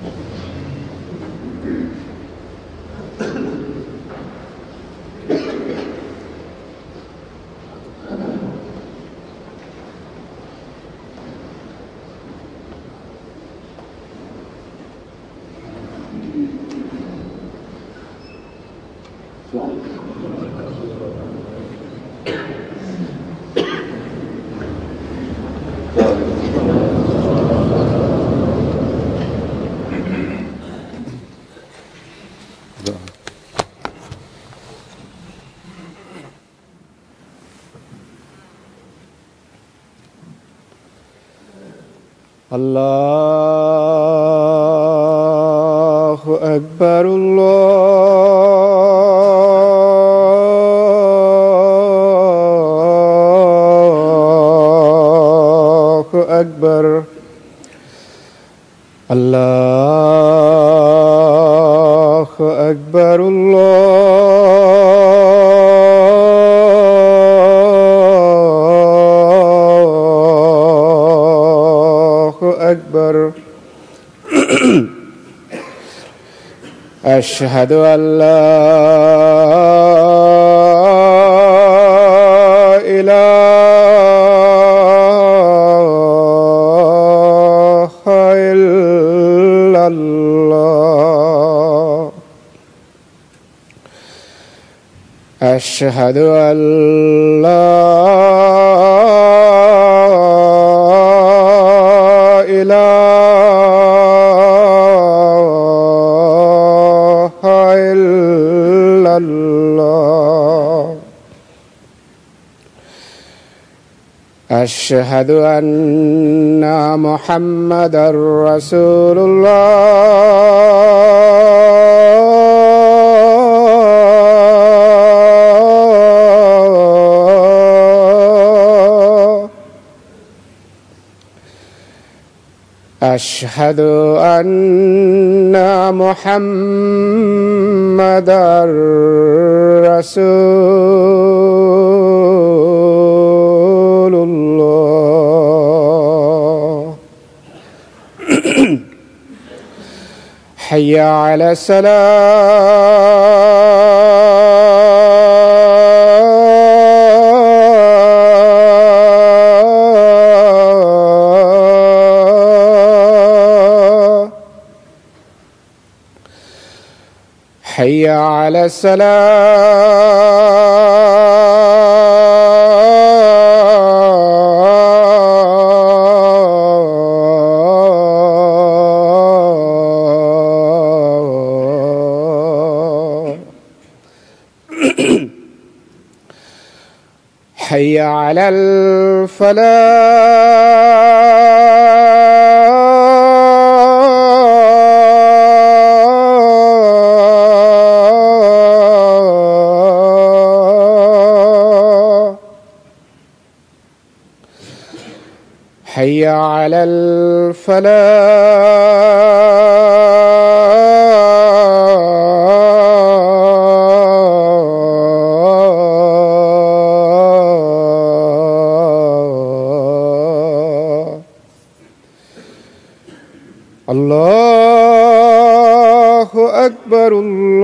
الله أكبر الله أكبر الله أكبر الله أكبر أشهد أن لا إله إلا الله أشهد أن لا إله إلا الله أشهد أن محمدا رسول الله أشهد أن محمدا رسول الله حي على السلام حي على السلام حي على الفلاح حي على الفلاح الله أكبر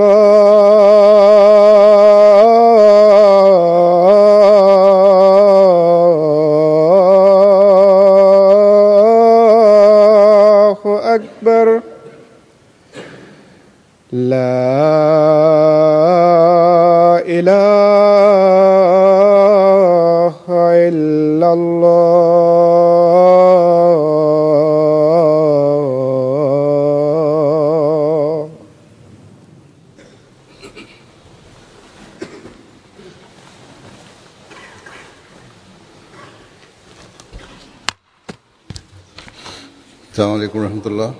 الله أكبر لا إله إلا الله السلام عليكم ورحمة الله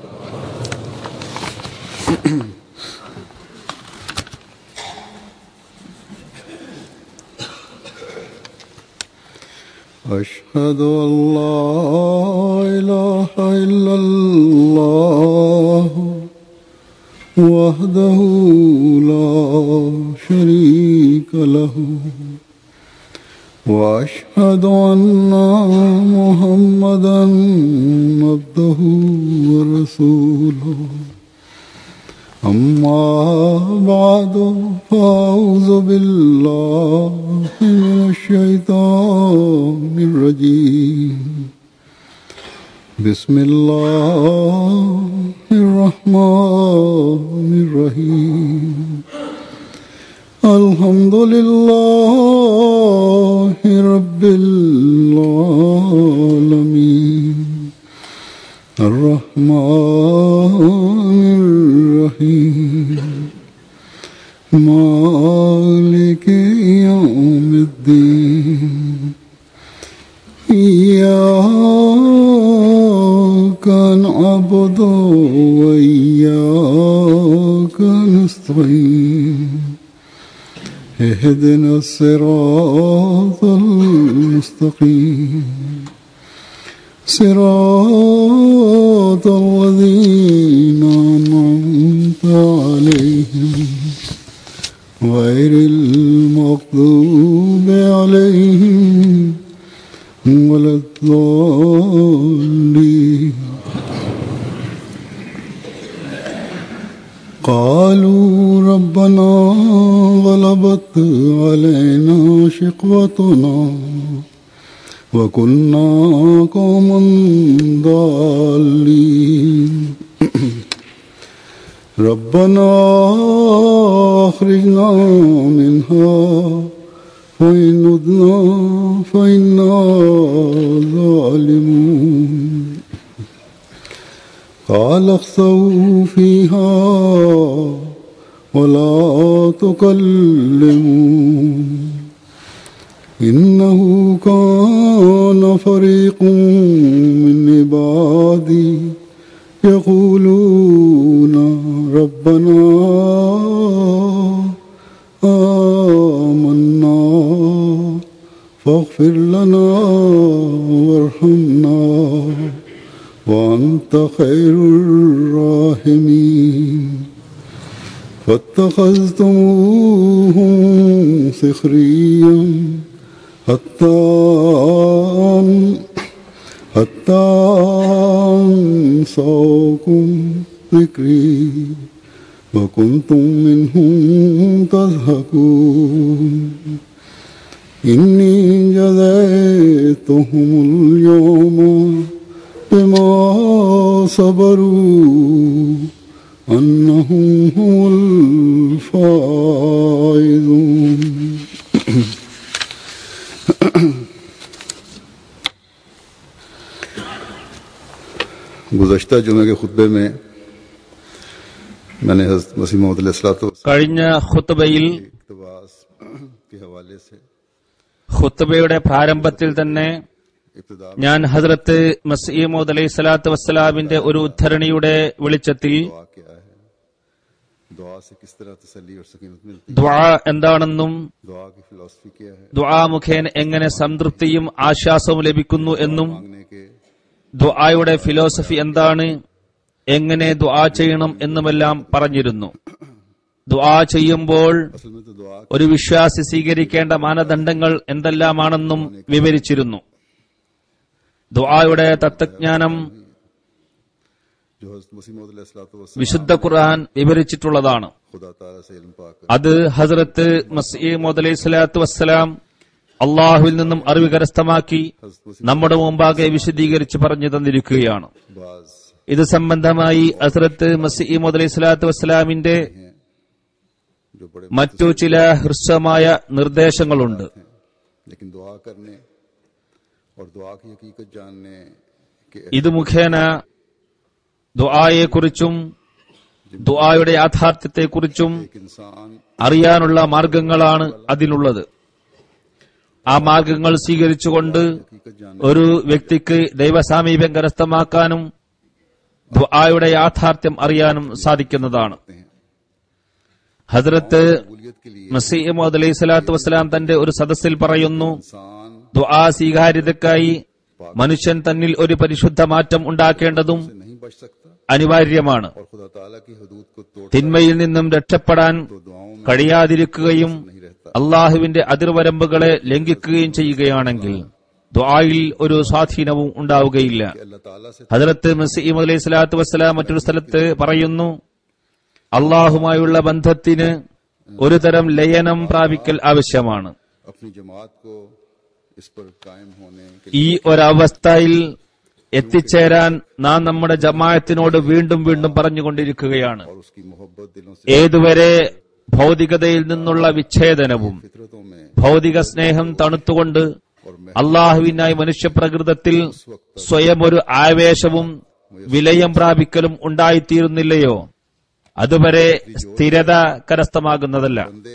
أشهد أن لا إله إلا الله وحده لا شريك له واشهد ان محمدا عبده ورسوله اما بعد فاعوذ بالله من الشيطان الرجيم بسم الله الرحمن الرحيم الحمد لله رب العالمين الرحمن الرحيم مالك يوم الدين إياك نعبد وإياك نستعين اهدنا الصراط المستقيم صراط الذين أنعمت عليهم غير المغضوب عليهم ولا الضالين قالوا ربنا غلبت علينا شقوتنا وكنا قوما ضالين ربنا اخرجنا منها فإن عدنا فإنا ظالمون قال اخسوا فيها ولا تكلمون إنه كان فريق من عبادي يقولون ربنا آمنا فاغفر لنا وارحمنا وأنت خير الراحمين فاتخذتموهم سخريا حتى حتى أنساكم ذكري وكنتم منهم تضحكون إني جزيتهم اليوم بما صبروا أنهم هم الفائزون गुजश्ता जुमे के खुतबे में मैंने हज़रत मसीह मोहम्मद കഴിഞ്ഞ ഖുത്ബയിൽ इकतबास के हवाले से ഖുത്ബയുടെ പ്രാരംഭത്തിൽ തന്നെ इब्तदा ഞാൻ ഹസ്രത്ത് മസീമോദ് അലൈഹി സ്വലാത്തു വസ്സലാമിന്റെ ഒരു ഉദ്ധരണിയുടെ വെളിച്ചത്തിൽ दुआ किया है दुआ से किस तरह तसली और सकीनत मिलती ദ്വാ എന്താണെന്നും है दुआ की फिलोसफी क्या है ദ്വാ മുഖേന എങ്ങനെ സംതൃപ്തിയും ആശ്വാസവും ലഭിക്കുന്നു എന്നും मांगने के ദ്വായുടെ ഫിലോസഫി എന്താണ് എങ്ങനെ ദ്വാ ചെയ്യണം എന്നുമെല്ലാം പറഞ്ഞിരുന്നു ദ്വാ ചെയ്യുമ്പോൾ असल में तो दुआ ഒരു വിശ്വാസി സ്വീകരിക്കേണ്ട മാനദണ്ഡങ്ങൾ എന്തെല്ലാമാണെന്നും വിവരിച്ചിരുന്നു ദ്വായുടെ തത്വജ്ഞാനം जो हज़रत मसीह मोहम्मद വിശുദ്ധ ഖുർആൻ വിവരിച്ചിട്ടുള്ളതാണ് खुदा ताला से इल्म पाकर അത് ഹസ്രത്ത് മസീമോദ് അലൈഹി സ്വലാത്തു വസ്സലാം അള്ളാഹുവിൽ നിന്നും അറിവ് കരസ്ഥമാക്കി हज़रत मसीह നമ്മുടെ മുമ്പാകെ വിശദീകരിച്ച് പറഞ്ഞു തന്നിരിക്കുകയാണ് बाज ഇത് സംബന്ധമായി ഹസ്രത്ത് മസീമോദ് അലൈഹി സ്വലാത്തു വസ്സലാമിന്റെ हैं जो बड़े മറ്റു ചില ഹ്രസ്വമായ നിർദ്ദേശങ്ങളുണ്ട് हैं लेकिन दुआ करने और दुआ की हकीकत जानने के ഇത് മുഖേന ദുആയെക്കുറിച്ചും ദുആയുടെ യാഥാർത്ഥ്യത്തെക്കുറിച്ചും एक इंसान അറിയാനുള്ള മാർഗങ്ങളാണ് അതിനുള്ളത് ആ മാർഗങ്ങൾ സ്വീകരിച്ചുകൊണ്ട് हकीकत जानने ഒരു വ്യക്തിക്ക് ദൈവസാമീപ്യം കരസ്ഥമാക്കാനും ദുആയുടെ യാഥാർത്ഥ്യം അറിയാനും സാധിക്കുന്നതാണ് हैं ഹസ്രത്ത് कबूलियत के लिए മസീമോദ് അലൈഹി സ്വലാത്തു വസ്സലാം തന്റെ ഒരു സദസ്സിൽ പറയുന്നു इंसान ദുആ സ്വീകാര്യതയ്ക്കായി മനുഷ്യൻ തന്നിൽ ഒരു പരിശുദ്ധ മാറ്റം ഉണ്ടാക്കേണ്ടതും से नहीं बच सकता അനിവാര്യമാണ് और खुदा ताला की हदूद को तोड़ തിന്മയിൽ നിന്നും രക്ഷപ്പെടാൻ तो दुआओं में കഴിയാതിരിക്കുകയും नहीं रहता അള്ളാഹുവിന്റെ അതിർവരമ്പുകളെ ലംഘിക്കുകയും ചെയ്യുകയാണെങ്കിൽ ദ്വായിൽ ഒരു സ്വാധീനവും ഉണ്ടാവുകയില്ല कि अल्लाह ताला से ഹജറത്ത് മസീം അലൈഹി സ്വലാത്തു വസ്സലാം മറ്റൊരു സ്ഥലത്ത് പറയുന്നു അള്ളാഹുമായുള്ള ബന്ധത്തിന് ഒരു തരം ലയനം പ്രാപിക്കൽ ആവശ്യമാണ് अपनी जमात को इस पर कायम होने के ഈ ഒരവസ്ഥയിൽ എത്തിച്ചേരാൻ നാം നമ്മുടെ ജമായത്തിനോട് വീണ്ടും വീണ്ടും പറഞ്ഞുകൊണ്ടിരിക്കുകയാണ് और उसकी मोहब्बत दिलों से ഏതുവരെ ഭൗതികതയിൽ നിന്നുള്ള വിച്ഛേദനവും फितरतों में ഭൗതിക സ്നേഹം തണുത്തുകൊണ്ട് और मैं അള്ളാഹുവിനായി മനുഷ്യപ്രകൃതത്തിൽ സ്വയം ഒരു ആവേശവും വിലയം പ്രാപിക്കലും ഉണ്ടായിത്തീരുന്നില്ലയോ അതുവരെ സ്ഥിരത കരസ്ഥമാകുന്നതല്ല बंदे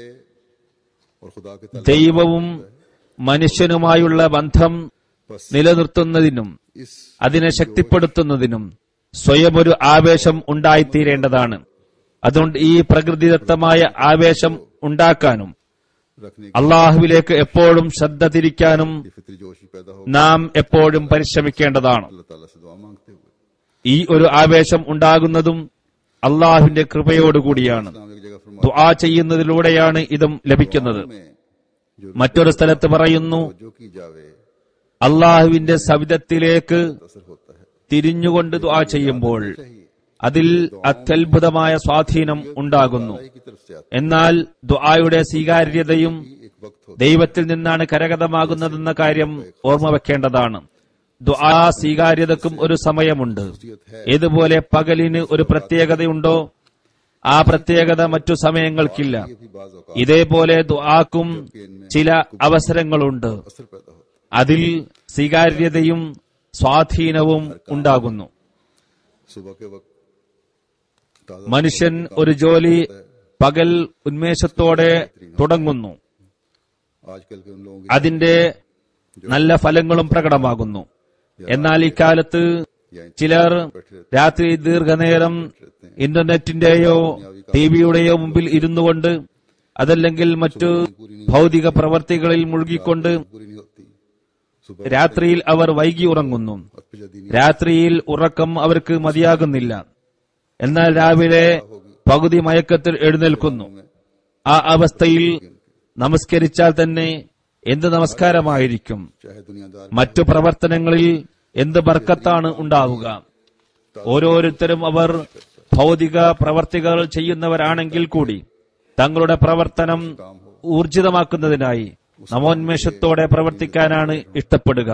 और खुदा के तलब ദൈവവും മനുഷ്യനുമായുള്ള ബന്ധം നിലനിർത്തുന്നതിനും इस അതിനെ ശക്തിപ്പെടുത്തുന്നതിനും സ്വയം ഒരു ആവേശം ഉണ്ടായിത്തീരേണ്ടതാണ് അതുകൊണ്ട് ഈ പ്രകൃതിദത്തമായ ആവേശം ഉണ്ടാക്കാനും रखने അള്ളാഹുവിലേക്ക് എപ്പോഴും ശ്രദ്ധ തിരിക്കാനും की फितरी जोशी पैदा हो നാം എപ്പോഴും പരിശ്രമിക്കേണ്ടതാണ് अल्लाह ताला से दुआ मांगते हुए ഈ ഒരു ആവേശം ഉണ്ടാകുന്നതും അള്ളാഹുവിന്റെ കൃപയോടുകൂടിയാണ് इस्लाम एक जगह फरमा ദുആ ചെയ്യുന്നതിലൂടെയാണ് ഇതും ലഭിക്കുന്നത് में जो മറ്റൊരു സ്ഥലത്ത് പറയുന്നു जो की जावे അള്ളാഹുവിന്റെ സവിധത്തിലേക്ക് असर होता है തിരിഞ്ഞുകൊണ്ട് ദുആ ചെയ്യുമ്പോൾ चाहिए അതിൽ അത്യത്ഭുതമായ സ്വാധീനം ഉണ്ടാകുന്നു की तरफ से आता എന്നാൽ ദുആയുടെ സ്വീകാര്യതയും है एक वक्त होता ദൈവത്തിൽ നിന്നാണ് കരഗതമാകുന്നതെന്ന കാര്യം ഓർമ്മ വെക്കേണ്ടതാണ് ദുആ സ്വീകാര്യതക്കും ഒരു സമയമുണ്ട് ഇതുപോലെ പകലിന് ഒരു പ്രത്യേകതയുണ്ടോ ആ പ്രത്യേകത മറ്റു സമയങ്ങൾക്കില്ല है भी बाज औकात ഇതേപോലെ ദുആക്കും ചില അവസരങ്ങളുണ്ട് असर पैदा होता അതിൽ സ്വീകാര്യതയും സ്വാധീനവും ഉണ്ടാകുന്നു है सुबह के वक्त ताजा മനുഷ്യൻ ഒരു ജോലി പകൽ ഉന്മേഷത്തോടെ തുടങ്ങുന്നു आजकल के उन लोगों की അതിന്റെ നല്ല ഫലങ്ങളും പ്രകടമാകുന്നു എന്നാൽ ഇക്കാലത്ത് ചിലർ രാത്രി ദീർഘനേരം ഇന്റർനെറ്റിന്റെയോ ടിവിയുടെയോ മുമ്പിൽ ഇരുന്നുകൊണ്ട് അതല്ലെങ്കിൽ മറ്റു ഭൗതിക പ്രവർത്തികളിൽ മുഴുകിക്കൊണ്ട് पूरी नहीं होती सुबह രാത്രിയിൽ അവർ വൈകി ഉറങ്ങുന്നു और फिर जदी രാത്രിയിൽ ഉറക്കം അവർക്ക് മതിയാകുന്നില്ല എന്നാൽ രാവിലെ പകുതി മയക്കത്തിൽ എഴുന്നേൽക്കുന്നു ആ അവസ്ഥയിൽ നമസ്കരിച്ചാൽ തന്നെ എന്ത് നമസ്കാരമായിരിക്കും चाहे दुनियादार മറ്റു പ്രവർത്തനങ്ങളിൽ എന്ത് ബർക്കത്താണ് ഉണ്ടാവുക ഓരോരുത്തരും അവർ ഭൗതിക പ്രവർത്തികൾ ചെയ്യുന്നവരാണെങ്കിൽ കൂടി തങ്ങളുടെ പ്രവർത്തനം ഊർജിതമാക്കുന്നതിനായി നവോന്മേഷത്തോടെ പ്രവർത്തിക്കാനാണ് ഇഷ്ടപ്പെടുക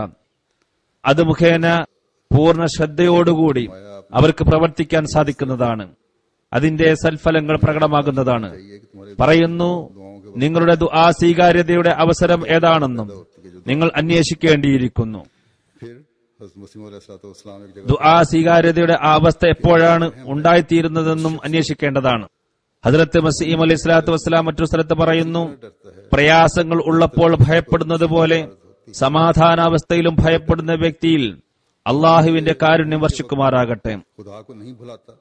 അത് മുഖേന പൂർണ്ണ ശ്രദ്ധയോടുകൂടി അവർക്ക് പ്രവർത്തിക്കാൻ സാധിക്കുന്നതാണ് അതിന്റെ സൽഫലങ്ങൾ പ്രകടമാകുന്നതാണ് ये कि तुम्हारे പറയുന്നു നിങ്ങളുടെ ദുആ സ്വീകാര്യതയുടെ അവസരം ഏതാണെന്നും നിങ്ങൾ അന്വേഷിക്കേണ്ടിയിരിക്കുന്നു फिर हजरत मसीम अलैहिस्सलाम एक जगह ദുആ സ്വീകാര്യതയുടെ ആ അവസ്ഥ എപ്പോഴാണ് ഉണ്ടായിത്തീരുന്നതെന്നും അന്വേഷിക്കേണ്ടതാണ് ഹജറത്ത് മസീം അലൈഹി സ്വലാത്തു വസ്സലാം മറ്റൊരു സ്ഥലത്ത് പറയുന്നു പ്രയാസങ്ങൾ ഉള്ളപ്പോൾ ഭയപ്പെടുന്നത് പോലെ സമാധാനാവസ്ഥയിലും ഭയപ്പെടുന്ന വ്യക്തിയിൽ അള്ളാഹുവിന്റെ കാരുണ്യം വർഷിക്കുമാറാകട്ടെ खुदा को नहीं भुलाता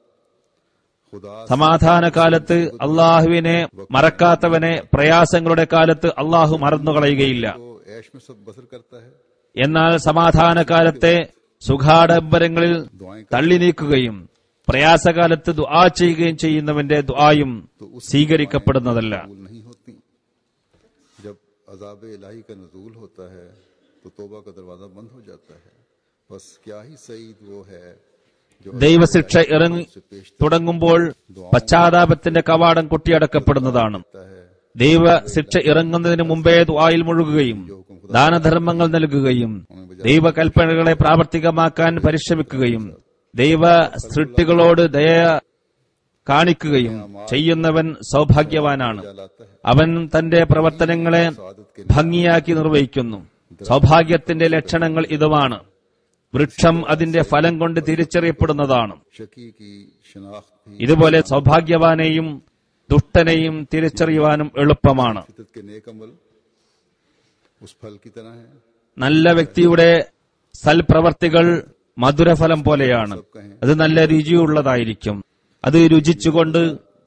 खुदा സമാധാന കാലത്ത് അള്ളാഹുവിനെ മറക്കാത്തവനെ പ്രയാസങ്ങളുടെ കാലത്ത് അള്ളാഹു മറന്നുകളയുകയില്ല को ऐश में सब बसर करता है എന്നാൽ സമാധാന കാലത്തെ സുഖാഡംബരങ്ങളിൽ തള്ളി നീക്കുകയും പ്രയാസകാലത്ത് ദുആ ചെയ്യുകയും ചെയ്യുന്നവന്റെ ദുആയും സ്വീകരിക്കപ്പെടുന്നതല്ല कबूल नहीं होती जब अजाब इलाही का नजूल होता है तो तोबा का दरवाजा बंद हो जाता है बस क्या ही सईद वो है जो ദൈവശിക്ഷ ഇറങ്ങി തുടങ്ങുമ്പോൾ പശ്ചാത്താപത്തിന്റെ കവാടം കൊട്ടിയടക്കപ്പെടുന്നതാണ് करता है ദൈവ ശിക്ഷ ഇറങ്ങുന്നതിന് മുമ്പേ ദുആയിൽ മുഴുകുകയും ദാനധർമ്മങ്ങൾ നൽകുകയും ദൈവകൽപ്പനകളെ പ്രാവർത്തികമാക്കാൻ പരിശ്രമിക്കുകയും ദൈവ സൃഷ്ടികളോട് ദയ കാണിക്കുകയും ചെയ്യുന്നവൻ സൗഭാഗ്യവാനാണ് लाता है അവൻ തന്റെ പ്രവർത്തനങ്ങളെ ഭംഗിയാക്കി നിർവഹിക്കുന്നു സൗഭാഗ്യത്തിന്റെ ലക്ഷണങ്ങൾ ഇതുമാണ് വൃക്ഷം അതിന്റെ ഫലം കൊണ്ട് തിരിച്ചറിയപ്പെടുന്നതാണ് शकी की शनाख्त भी ഇതുപോലെ സൗഭാഗ്യവാനെയും ദുഷ്ടനെയും തിരിച്ചറിയുവാനും എളുപ്പമാണ് फितरत के नेक अमल उस फल की तरह है നല്ല വ്യക്തിയുടെ സൽപ്രവർത്തികൾ മധുരഫലം പോലെയാണ് അത് നല്ല രുചിയുള്ളതായിരിക്കും അത് രുചിച്ചുകൊണ്ട്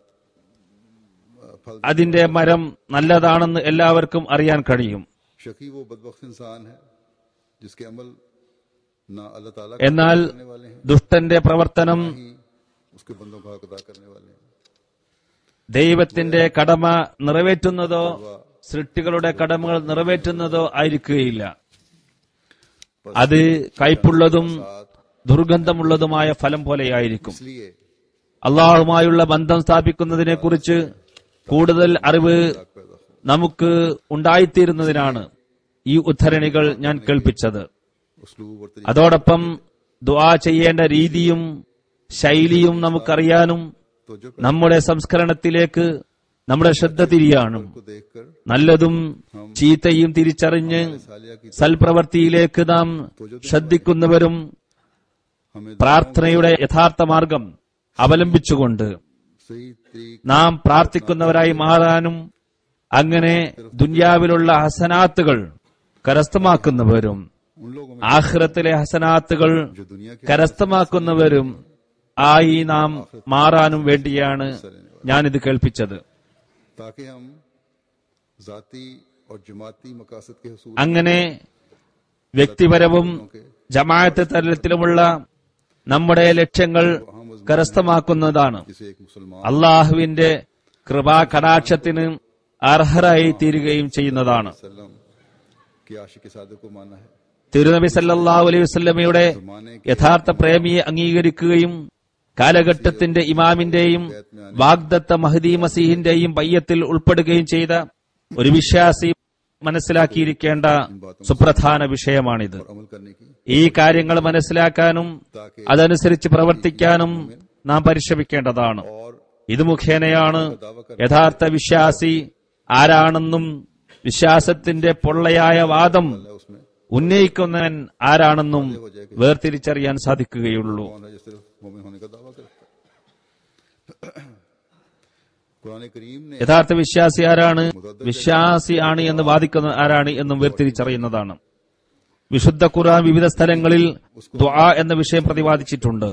फल അതിന്റെ മരം നല്ലതാണെന്ന് എല്ലാവർക്കും അറിയാൻ കഴിയും शकी वो बदबख्त इंसान है जिसके अमल ना अल्लाह ताला എന്നാൽ करने वाले हैं ദുഷ്ടന്റെ പ്രവർത്തനം उसके बंदों का हक अदा करने वाले हैं ദൈവത്തിന്റെ കടമ നിറവേറ്റുന്നതോ സൃഷ്ടികളുടെ കടമകൾ നിറവേറ്റുന്നതോ ആയിരിക്കുകയില്ല അത് കയ്പുള്ളതും ദുർഗന്ധമുള്ളതുമായ ഫലം പോലെയായിരിക്കും इसलिए അള്ളാഹുമായുള്ള ബന്ധം സ്ഥാപിക്കുന്നതിനെ കുറിച്ച് കൂടുതൽ അറിവ് पैदा हो നമുക്ക് ഉണ്ടായിത്തീരുന്നതിനാണ് ഈ ഉദ്ധരണികൾ ഞാൻ കേൾപ്പിച്ചത് उसलूब और तरीके അതോടൊപ്പം ദുആ ചെയ്യേണ്ട രീതിയും ശൈലിയും നമുക്കറിയാനും तो जो നമ്മുടെ സംസ്കരണത്തിലേക്ക് നമ്മുടെ ശ്രദ്ധ തിരിയാനും को देखकर നല്ലതും ചീത്തയും തിരിച്ചറിഞ്ഞ് सालिया की സൽപ്രവൃത്തിയിലേക്ക് നാം ശ്രദ്ധിക്കുന്നവരും हमें പ്രാർത്ഥനയുടെ യഥാർത്ഥ മാർഗം അവലംബിച്ചുകൊണ്ട് सही तरीक നാം പ്രാർത്ഥിക്കുന്നവരായി മാറാനും അങ്ങനെ ദുന്യാവിലുള്ള ഹസനാത്തുകൾ കരസ്ഥമാക്കുന്നവരും उन लोगों में ആഖിറത്തിലെ ഹസനാത്തുകൾ जो दुनिया के കരസ്ഥമാക്കുന്നവരും ആയി നാം മാറാനും വേണ്ടിയാണ് ഞാനിത് കേൾപ്പിച്ചത് ताकि हम जाती और जमाती मकासद के हसूल അങ്ങനെ വ്യക്തിപരവും ജമാഅത്ത് തലത്തിലുമുള്ള നമ്മുടെ ലക്ഷ്യങ്ങൾ കരസ്ഥമാക്കുന്നതാണ് जिसे एक मुसलमान അള്ളാഹുവിന്റെ കൃപാ കടാക്ഷത്തിന് അർഹരായി തീരുകയും ചെയ്യുന്നതാണ് वसल्लम की आशिक सादक को माना है തിരുനബി സല്ലല്ലാഹു അലൈഹി വസല്ലമയുടെ जमाने के യഥാർത്ഥ പ്രേമിയെ അംഗീകരിക്കുകയും കാലഘട്ടത്തിന്റെ ഇമാമിന്റെയും വാഗ്ദത്ത മഹദി മസീഹിന്റെയും പയ്യത്തിൽ ഉൾപ്പെടുകയും ചെയ്ത ഒരു വിശ്വാസി മനസ്സിലാക്കിയിരിക്കേണ്ട സുപ്രധാന വിഷയമാണിത് और अमल करने की ഈ കാര്യങ്ങൾ മനസ്സിലാക്കാനും അതനുസരിച്ച് പ്രവർത്തിക്കാനും നാം പരിശ്രമിക്കേണ്ടതാണ് और ഇത് മുഖേനയാണ് യഥാർത്ഥ വിശ്വാസി ആരാണെന്നും വിശ്വാസത്തിന്റെ പൊള്ളയായ വാദം उसमें ഉന്നയിക്കുന്നവൻ ആരാണെന്നും വേർതിരിച്ചറിയാൻ സാധിക്കുകയുള്ളൂ कौन है जो सिर्फ मोमिन होने का दावा करता है कुरान करीम ने യഥാർത്ഥ വിശ്വാസി ആരാണ് വിശ്വാസി ആണ് എന്ന് വാദിക്കുന്ന ആരാണ് എന്നും വേർതിരിച്ചറിയുന്നതാണ് വിശുദ്ധ ഖുർആൻ വിവിധ സ്ഥലങ്ങളിൽ ദുആ എന്ന വിഷയം പ്രതിപാദിച്ചിട്ടുണ്ട്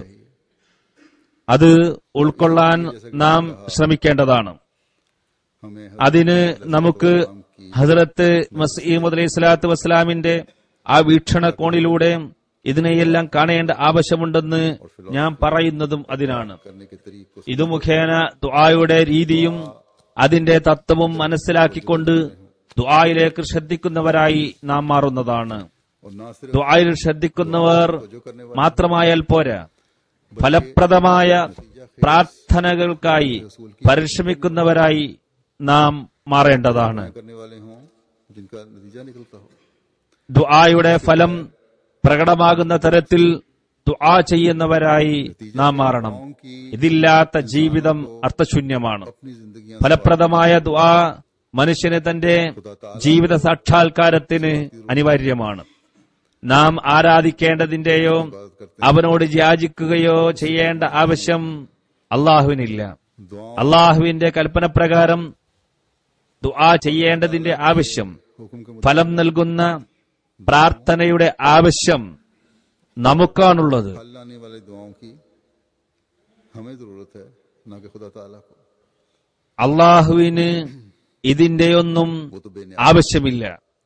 അത് ഉൾക്കൊള്ളാൻ നാം ശ്രമിക്കേണ്ടതാണ് हमें അതിന് നമുക്ക് ഹസരത്ത് മസീമദ് അലൈഹി സ്വലാത്തു വസ്സലാമിന്റെ ആ വീക്ഷണകോണിലൂടെ ഇതിനെയെല്ലാം കാണേണ്ട ആവശ്യമുണ്ടെന്ന് ഞാൻ പറയുന്നതും അതിനാണ് करने के तरीक को ഇത് മുഖേന ദുആയുടെ രീതിയും അതിന്റെ തത്വവും മനസ്സിലാക്കിക്കൊണ്ട് ദുആയിലേക്ക് ശ്രദ്ധിക്കുന്നവരായി നാം മാറുന്നതാണ് और ना सिर्फ ദുആയിൽ ശ്രദ്ധിക്കുന്നവർ മാത്രമായാൽ പോരാ ഫലപ്രദമായ പ്രാർത്ഥനകൾക്കായി പരിശ്രമിക്കുന്നവരായി നാം മാറേണ്ടതാണ് करने वाले हों जिनका नतीजा निकलता हो ദുആയുടെ ഫലം പ്രകടമാകുന്ന തരത്തിൽ ദുആ ചെയ്യുന്നവരായി നാം മാറണം ഇതില്ലാത്ത ജീവിതം അർത്ഥശൂന്യമാണ് अपनी जिंदगी ഫലപ്രദമായ ദുആ മനുഷ്യന് തന്റെ ജീവിത സാക്ഷാത്കാരത്തിന് അനിവാര്യമാണ് നാം ആരാധിക്കേണ്ടതിന്റെയോ അവനോട് യാചിക്കുകയോ ചെയ്യേണ്ട ആവശ്യം അള്ളാഹുവിനില്ല दुआ അള്ളാഹുവിന്റെ കൽപ്പനപ്രകാരം ദുആ ചെയ്യേണ്ടതിന്റെ ആവശ്യം हुक्म के ഫലം നൽകുന്ന പ്രാർത്ഥനയുടെ ആവശ്യം നമുക്കാണുള്ളത് फल लाने वाले दुआओं की हमें जरूरत है ना कि खुदा ताला को അള്ളാഹുവിന് ഇതിന്റെയൊന്നും वो तो बेनिया ആവശ്യമില്ല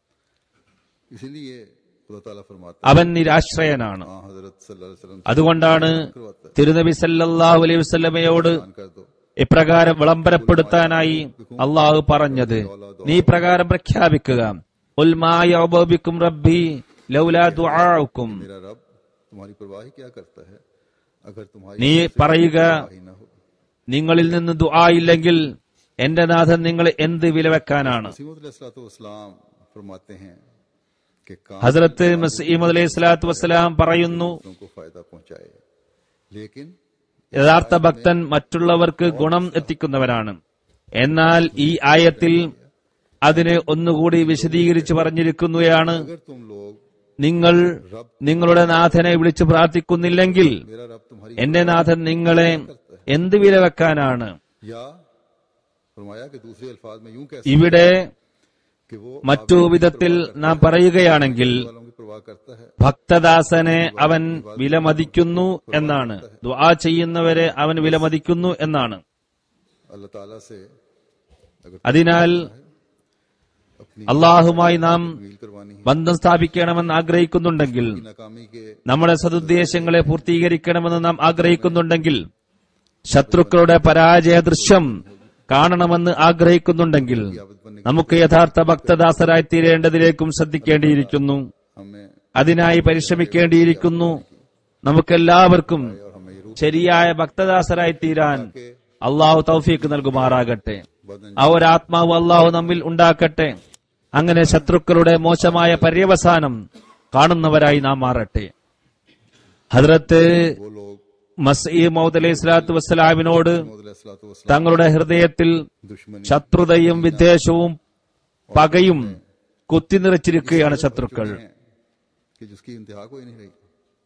इसीलिए खुदा ताला फरमाता അവൻ നിരാശ്രയനാണ് है हाँ हजरत सल्लल्लाहु अलैहि वसल्लम അതുകൊണ്ടാണ് करवाता है തിരുനബി സല്ലല്ലാഹു അലൈഹി വസല്ലമയോട് मान कर दो ഇപ്രകാരം വിളംബരപ്പെടുത്താനായി അള്ളാഹു പറഞ്ഞത് നീ പ്രകാരം പ്രഖ്യാപിക്കുക "ഖുൽ മാ യഅബു ബിക്കും റബ്ബി ലൗലാ ദുആഉക്കും मेरा रब तुम्हारी परवाह क्या करता है अगर तुम्हारी നീ പറയുക परवाह न हो നിങ്ങളിൽ നിന്ന് ദുആ ഇല്ലെങ്കിൽ എന്റെ നാഥൻ നിങ്ങൾ എന്ത് വിലവെക്കാനാണ് वसीम फरमाते हैं कि काम ഹസ്രത്ത് മസീമദ് അലൈഹി സ്വലാത്തു വസ്സലാം പറയുന്നു दूसरों को फायदा पहुंचाए लेकिन യഥാർത്ഥ ഭക്തൻ മറ്റുള്ളവർക്ക് ഗുണം എത്തിക്കുന്നവരാണ് എന്നാൽ ഈ ആയത്തിൽ അതിനെ ഒന്നുകൂടി വിശദീകരിച്ചു പറഞ്ഞിരിക്കുകയാണ് अगर तुम लोग നിങ്ങൾ നിങ്ങളുടെ നാഥനെ വിളിച്ചു പ്രാർത്ഥിക്കുന്നില്ലെങ്കിൽ मेरा रब तुम्हारी എന്റെ നാഥൻ നിങ്ങളെ എന്ത് വില വെക്കാനാണ് या फरमाया कि दूसरे अल्फाज में यूं कह ഇവിടെ कि वो മറ്റു വിധത്തിൽ നാം പറയുകയാണെങ്കിൽ वालों की परवाह करता है ഭക്തദാസനെ അവൻ വിലമതിക്കുന്നു എന്നാണ് ദുആ ചെയ്യുന്നവരെ അവൻ വിലമതിക്കുന്നു എന്നാണ് अल्लाह ताला से अगर അതിനാൽ अपनी അള്ളാഹുമായി നാം तकमील करवानी है ബന്ധം സ്ഥാപിക്കണമെന്ന് ആഗ്രഹിക്കുന്നുണ്ടെങ്കിൽ नाकामी के നമ്മുടെ സതുദ്ദേശങ്ങളെ പൂർത്തീകരിക്കണമെന്ന് നാം ആഗ്രഹിക്കുന്നുണ്ടെങ്കിൽ ശത്രുക്കളുടെ പരാജയ ദൃശ്യം കാണണമെന്ന് ആഗ്രഹിക്കുന്നുണ്ടെങ്കിൽ നമുക്ക് യഥാർത്ഥ ഭക്തദാസരായി തീരേണ്ടതിലേക്കും ശ്രദ്ധിക്കേണ്ടിയിരിക്കുന്നു हमें അതിനായി പരിശ്രമിക്കേണ്ടിയിരിക്കുന്നു നമുക്കെല്ലാവർക്കും ശരിയായ ഭക്തദാസരായി തീരാൻ അള്ളാഹു തൗഫീക്ക് നൽകുമാറാകട്ടെ ആ ഒരു ആത്മാവ് അള്ളാഹു നമ്മിൽ ഉണ്ടാക്കട്ടെ അങ്ങനെ ശത്രുക്കളുടെ മോശമായ പര്യവസാനം കാണുന്നവരായി നാം മാറട്ടെ ഹദ്രത്ത് वो लोग മസീ മൗദ് അലൈഹി സ്വലാത്തു വസ്സലാമിനോട് मोहम्मद തങ്ങളുടെ ഹൃദയത്തിൽ दुश्मनी ശത്രുതയും വിദ്വേഷവും പകയും കുത്തിനിറച്ചിരിക്കുകയാണ് ശത്രുക്കൾ हैं कि जिसकी इंतहा कोई नहीं रही